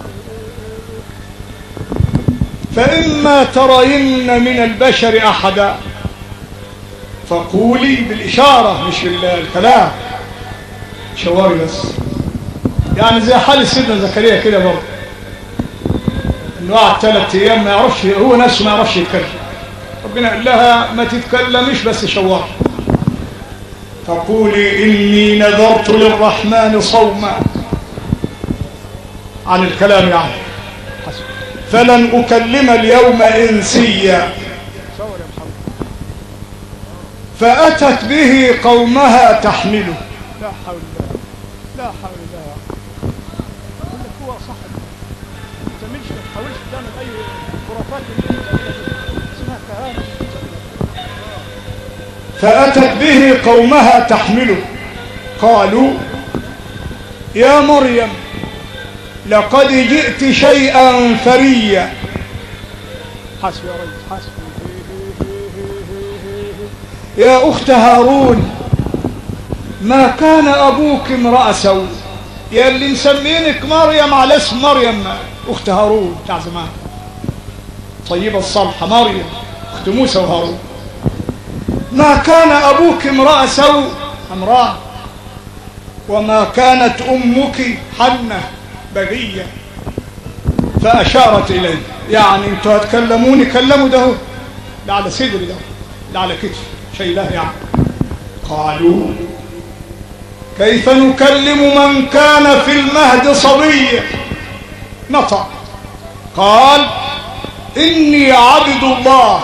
فإما ترين من البشر أحدا فقولي بالإشارة مش بالكلام شواري بس يعني زي حال سيدنا زكريا كده برضه انه قعد ثلاث ايام ما يعرفش هو نفسه ما يعرفش يتكلم ربنا قال لها ما تتكلمش بس شوار فقولي اني نذرت للرحمن صوما عن الكلام يعني فلن اكلم اليوم انسيا صور يا محمد فاتت به قومها تحمله لا حول الله لا حول الله يقول لك هو صح ما تعملش ما تحاولش تعمل اي خرافات اللي انت بتعملها. اسمها كهانه فأتت به قومها تحمله قالوا يا مريم لقد جئت شيئا فريا حسبي يا ريس حسبي يا أخت هارون ما كان أبوك امرأ سوء يا اللي مسمينك مريم على اسم مريم أخت هارون بتاع زمان طيبة الصالحة مريم أخت موسى وهارون ما كان أبوك امرأ سوء امرأة وما كانت أمك حنة بغية فأشارت إليه يعني انتوا هتكلموني كلموا ده ده على صدري ده ده على كتفي شيلاه يعني قالوا كيف نكلم من كان في المهد صبيا نطق قال إني عبد الله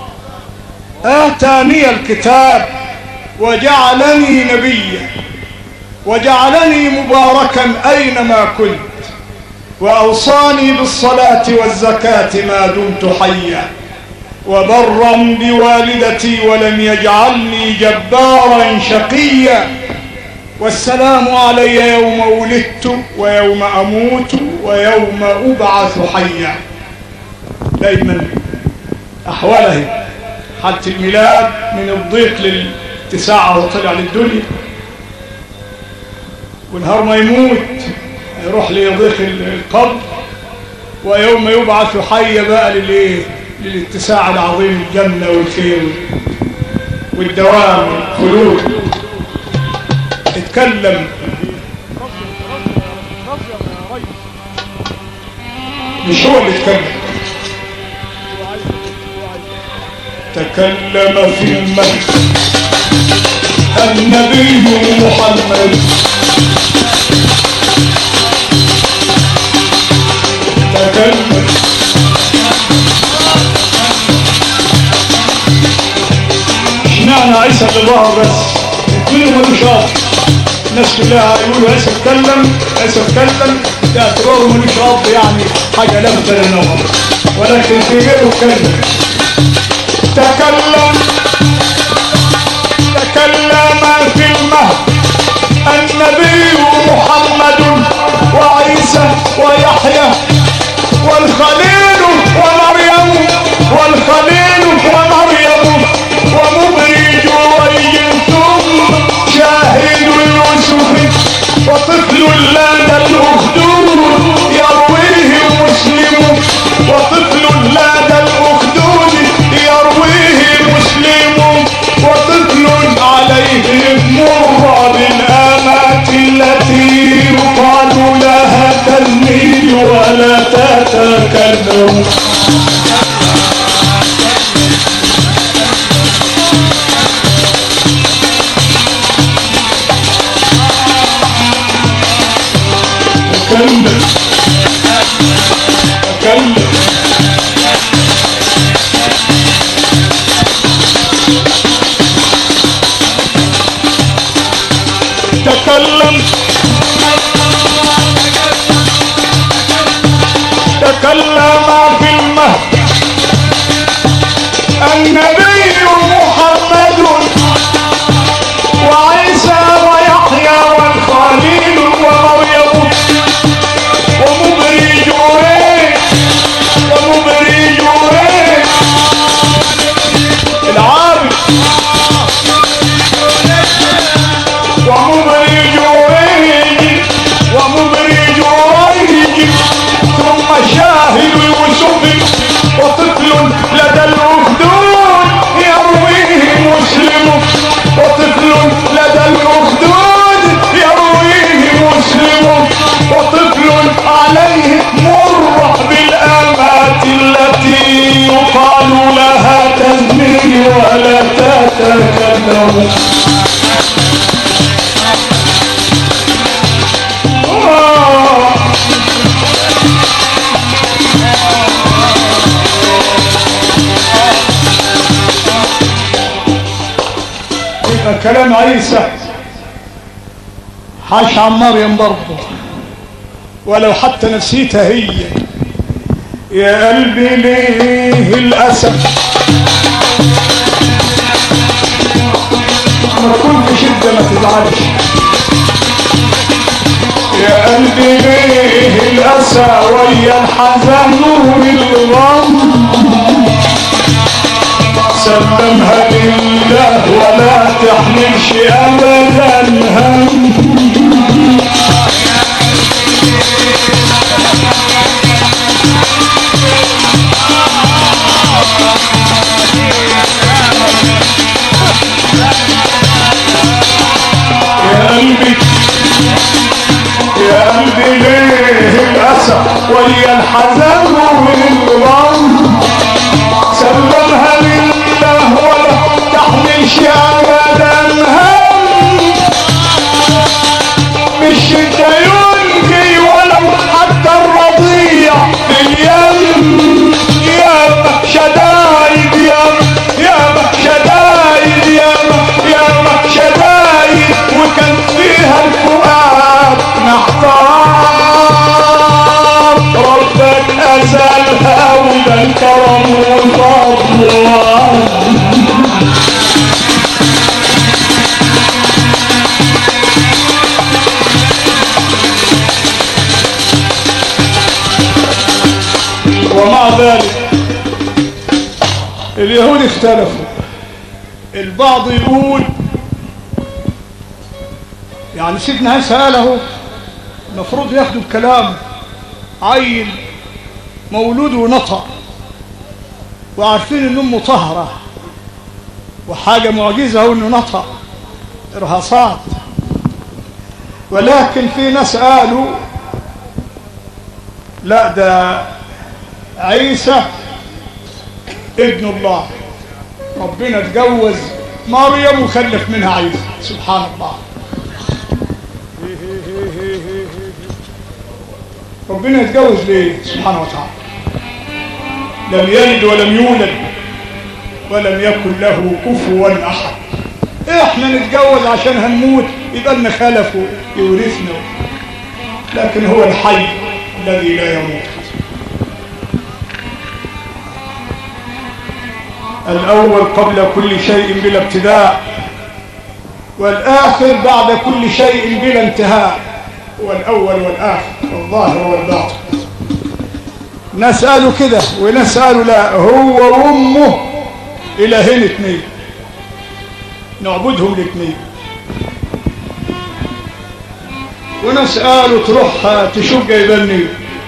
آتاني الكتاب وجعلني نبيا وجعلني مباركا أينما كنت وأوصاني بالصلاة والزكاة ما دمت حيا وبرا بوالدتي ولم يجعلني جبارا شقيا والسلام علي يوم ولدت ويوم أموت ويوم أبعث حيا دايما أحواله حالة الميلاد من الضيق للاتساع وطلع للدنيا والنهار ما يموت يروح لضيق القبر ويوم يبعث حي بقى للايه للاتساع العظيم الجنة والخير والدوام والخلود اتكلم رضي يا ريس مش هو اللي اتكلم هو عايز هو عايز تكلم في المهد النبي محمد تكلم اشمعنى عيسى اللي ظهر بس كله ملوش رد الناس كلها يقولوا عيسى اتكلم عيسى اتكلم باعتباره ملوش رد يعني حاجه لفته للنظر ولكن في غيره اتكلم تكلم تكلم في المهد النبي محمد وعيسى ويحيى والخليل ومريم والخليل ومريم ومبري جويج ثم شاهد يوسف وطفل لدى الأخدود يرويه مسلم وطفل لدى الأخدود يرويه مسلم وطفل عليه مر بالآمات التي يقال لها تلميذ ولا تتكلم تكلم تكلم تكلم تكلم في المهد النبي محمد وعيسى ويحيى والخليل ومريم ومبري جورين ومبري جورين العابد ومبري جورين ومبري جورين ثم شاهد يوسف ظلموا آه. يبقى كلام عيسى حاش عن مريم برضه ولو حتى نسيتها هي يا قلبي ليه الأسف ما كنت شدة ما تزعلش يا قلبي ليه الأسى ويا الحزن والغم سلمها لله ولا تحملش أبدا هم يا قلبي يا قلبي ليه الأسى ويا الحزن والغم سلمها لله ولا تحملش أبدا هم مش ينجي ولو حتى الرضيع في اليم يا شدايد يا يا شدايد يا يا شدايد وكان فيها الفؤاد محتار ربك أزلها وده الكرم والفضل ومع ذلك اليهود اختلفوا البعض يقول يعني سيدنا عيسى قاله المفروض ياخدوا الكلام عيل مولوده نطق وعارفين ان امه طهره وحاجه معجزه هو انه نطق ارهاصات ولكن في ناس قالوا لا ده عيسى ابن الله ربنا اتجوز مريم وخلف منها عيسى سبحان الله ربنا يتجوز ليه سبحانه وتعالى لم يلد ولم يولد ولم يكن له كفوا احد احنا نتجوز عشان هنموت يبقى لنا خلف يورثنا لكن هو الحي الذي لا يموت الأول قبل كل شيء بلا ابتداء والآخر بعد كل شيء بلا انتهاء والأول والآخر والظاهر والباطن نسأله كده ونسأله لا هو وأمه إلهين اثنين نعبدهم الاثنين ونسأله تروح تشوف جايبني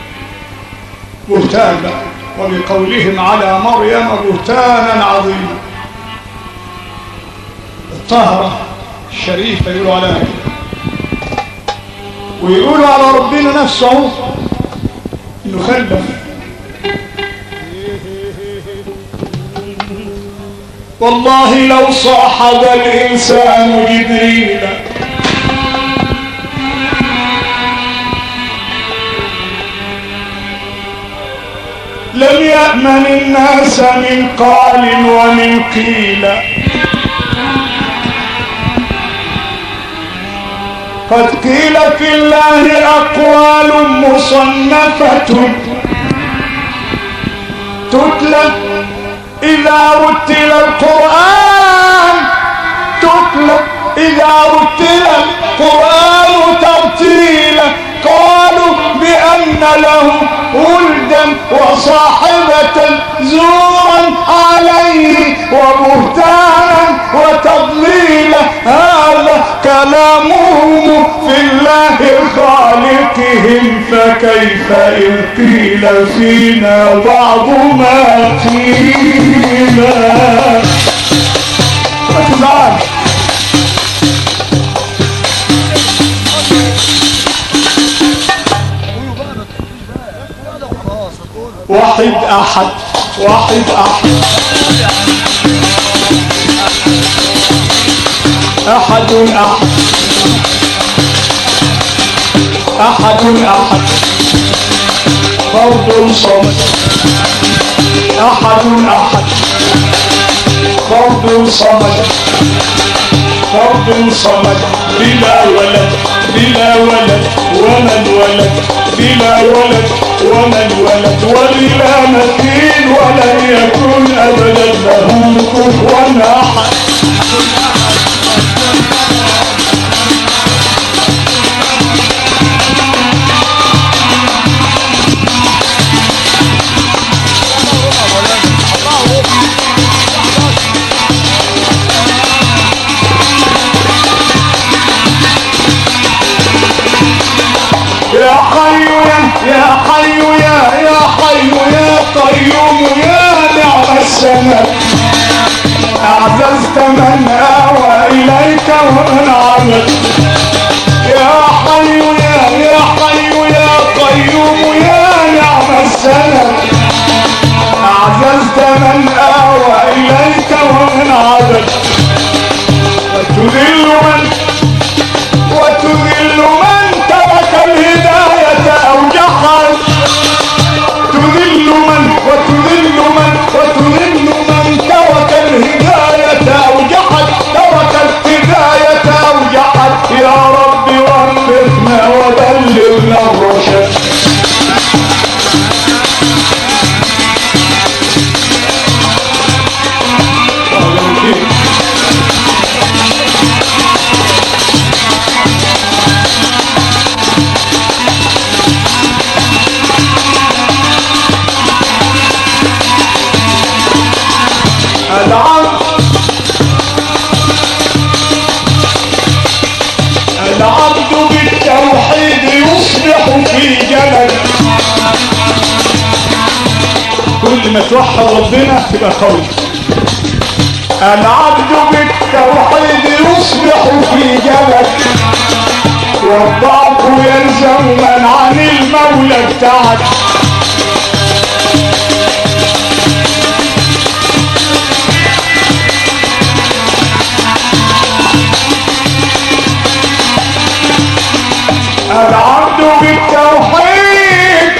بهتان بقى وبقولهم على مريم بهتانا عظيما الطهرة الشريفة يقولوا عليها كده ويقولوا على ربنا نفسه انه خلف والله لو صاحب الانسان جبريل لم يأمن الناس من قال ومن قيل قد قيل في الله أقوال مصنفة تتلى إذا رتل القرآن تتلى إذا رتل القرآن ترتيلا قالوا بأن له ولدا وصاحبة زورا عليه وبهتانا وتضليلا هذا كلامهم في الله خالقهم فكيف إن قيل فينا بعض ما قيل ما تزعلش واحد احد واحد احد أحد أحد أحد أحد فرد صمد أحد أحد فرد صمد فرد صمد بلا ولد بلا ولد ومن ولد بلا ولد ومن ولد وللا مثيل ولن يكون أبدا له كفوا أحد يا حي يا يا حي يا يا حي يا قيوم يا نعم السند أعززت من آوى إليك ومن عبد يا حي يا يا حي يا قيوم يا نعم السند أعززت من آوى إليك ومن عبد وتذل من وتذل من ترك الهداية أو جحد تذل من وتذل من وتذل من ترك الهداية أو جحد ترك الهداية أو جحد يا رب وفقنا وبلغنا الرشد العبد العبد بالتوحيد يصبح في جلد كل ما توحد ربنا تبقى قوي العبد بالتوحيد يصبح في جلد والضعف يلزم من عن المولى ابتعد العبد بالتوحيد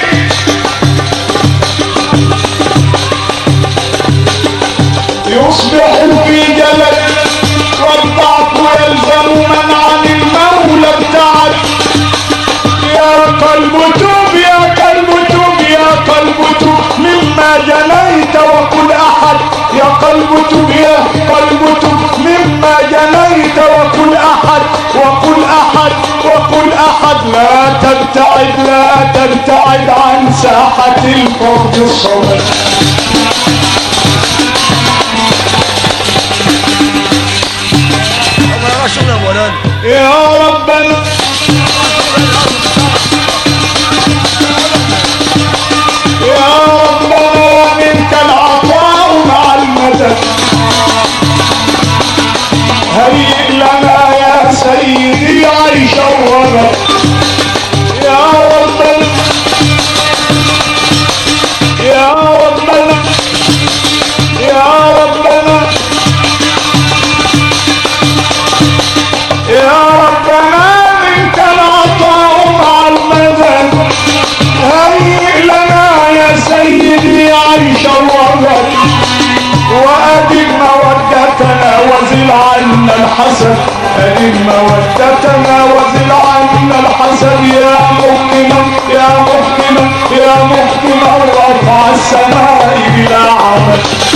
يصبح في جلد والضعف يلزم من عن المولى ابتعد يا قلب توب يا قلب توب يا قلب توب مما جنيت وقل احد يا قلب توب يا قلب توب مما جنيت وقل احد وقل احد وقل احد لا تبتعد لا تبتعد عن ساحة الفرد الصمد الله يرى شغل يا مولانا يا ربنا يا ربنا منك العطاء مع المدد هيئ لنا يا سيدي عيش الرغد يا ربنا يا ربنا يا ربنا يا ربنا منك العطاء مع المدد هيئ لنا يا سيدي عيش الرغد وأدم مودتنا وزل عنا الحسد أدم مودتنا وزل عنا الحسد يا مؤمنا يا مؤمنا يا مؤمنا رفع السماء بلا عمل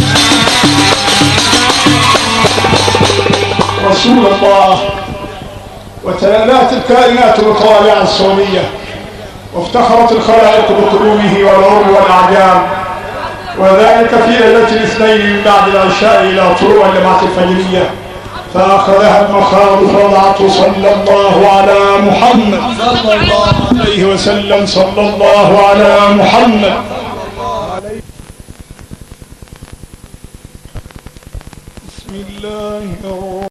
رسول الله وتلالات الكائنات الطالعة الصونية وافتخرت الخلائق بقدومه والعرب والأعجام وذلك في ليلة الاثنين من بعد العشاء إلى طلوع اللمعة الفجرية فأخذها المخاض فوضعته صلى الله على محمد صلى الله عليه وسلم صلى الله على محمد بسم الله الرحمن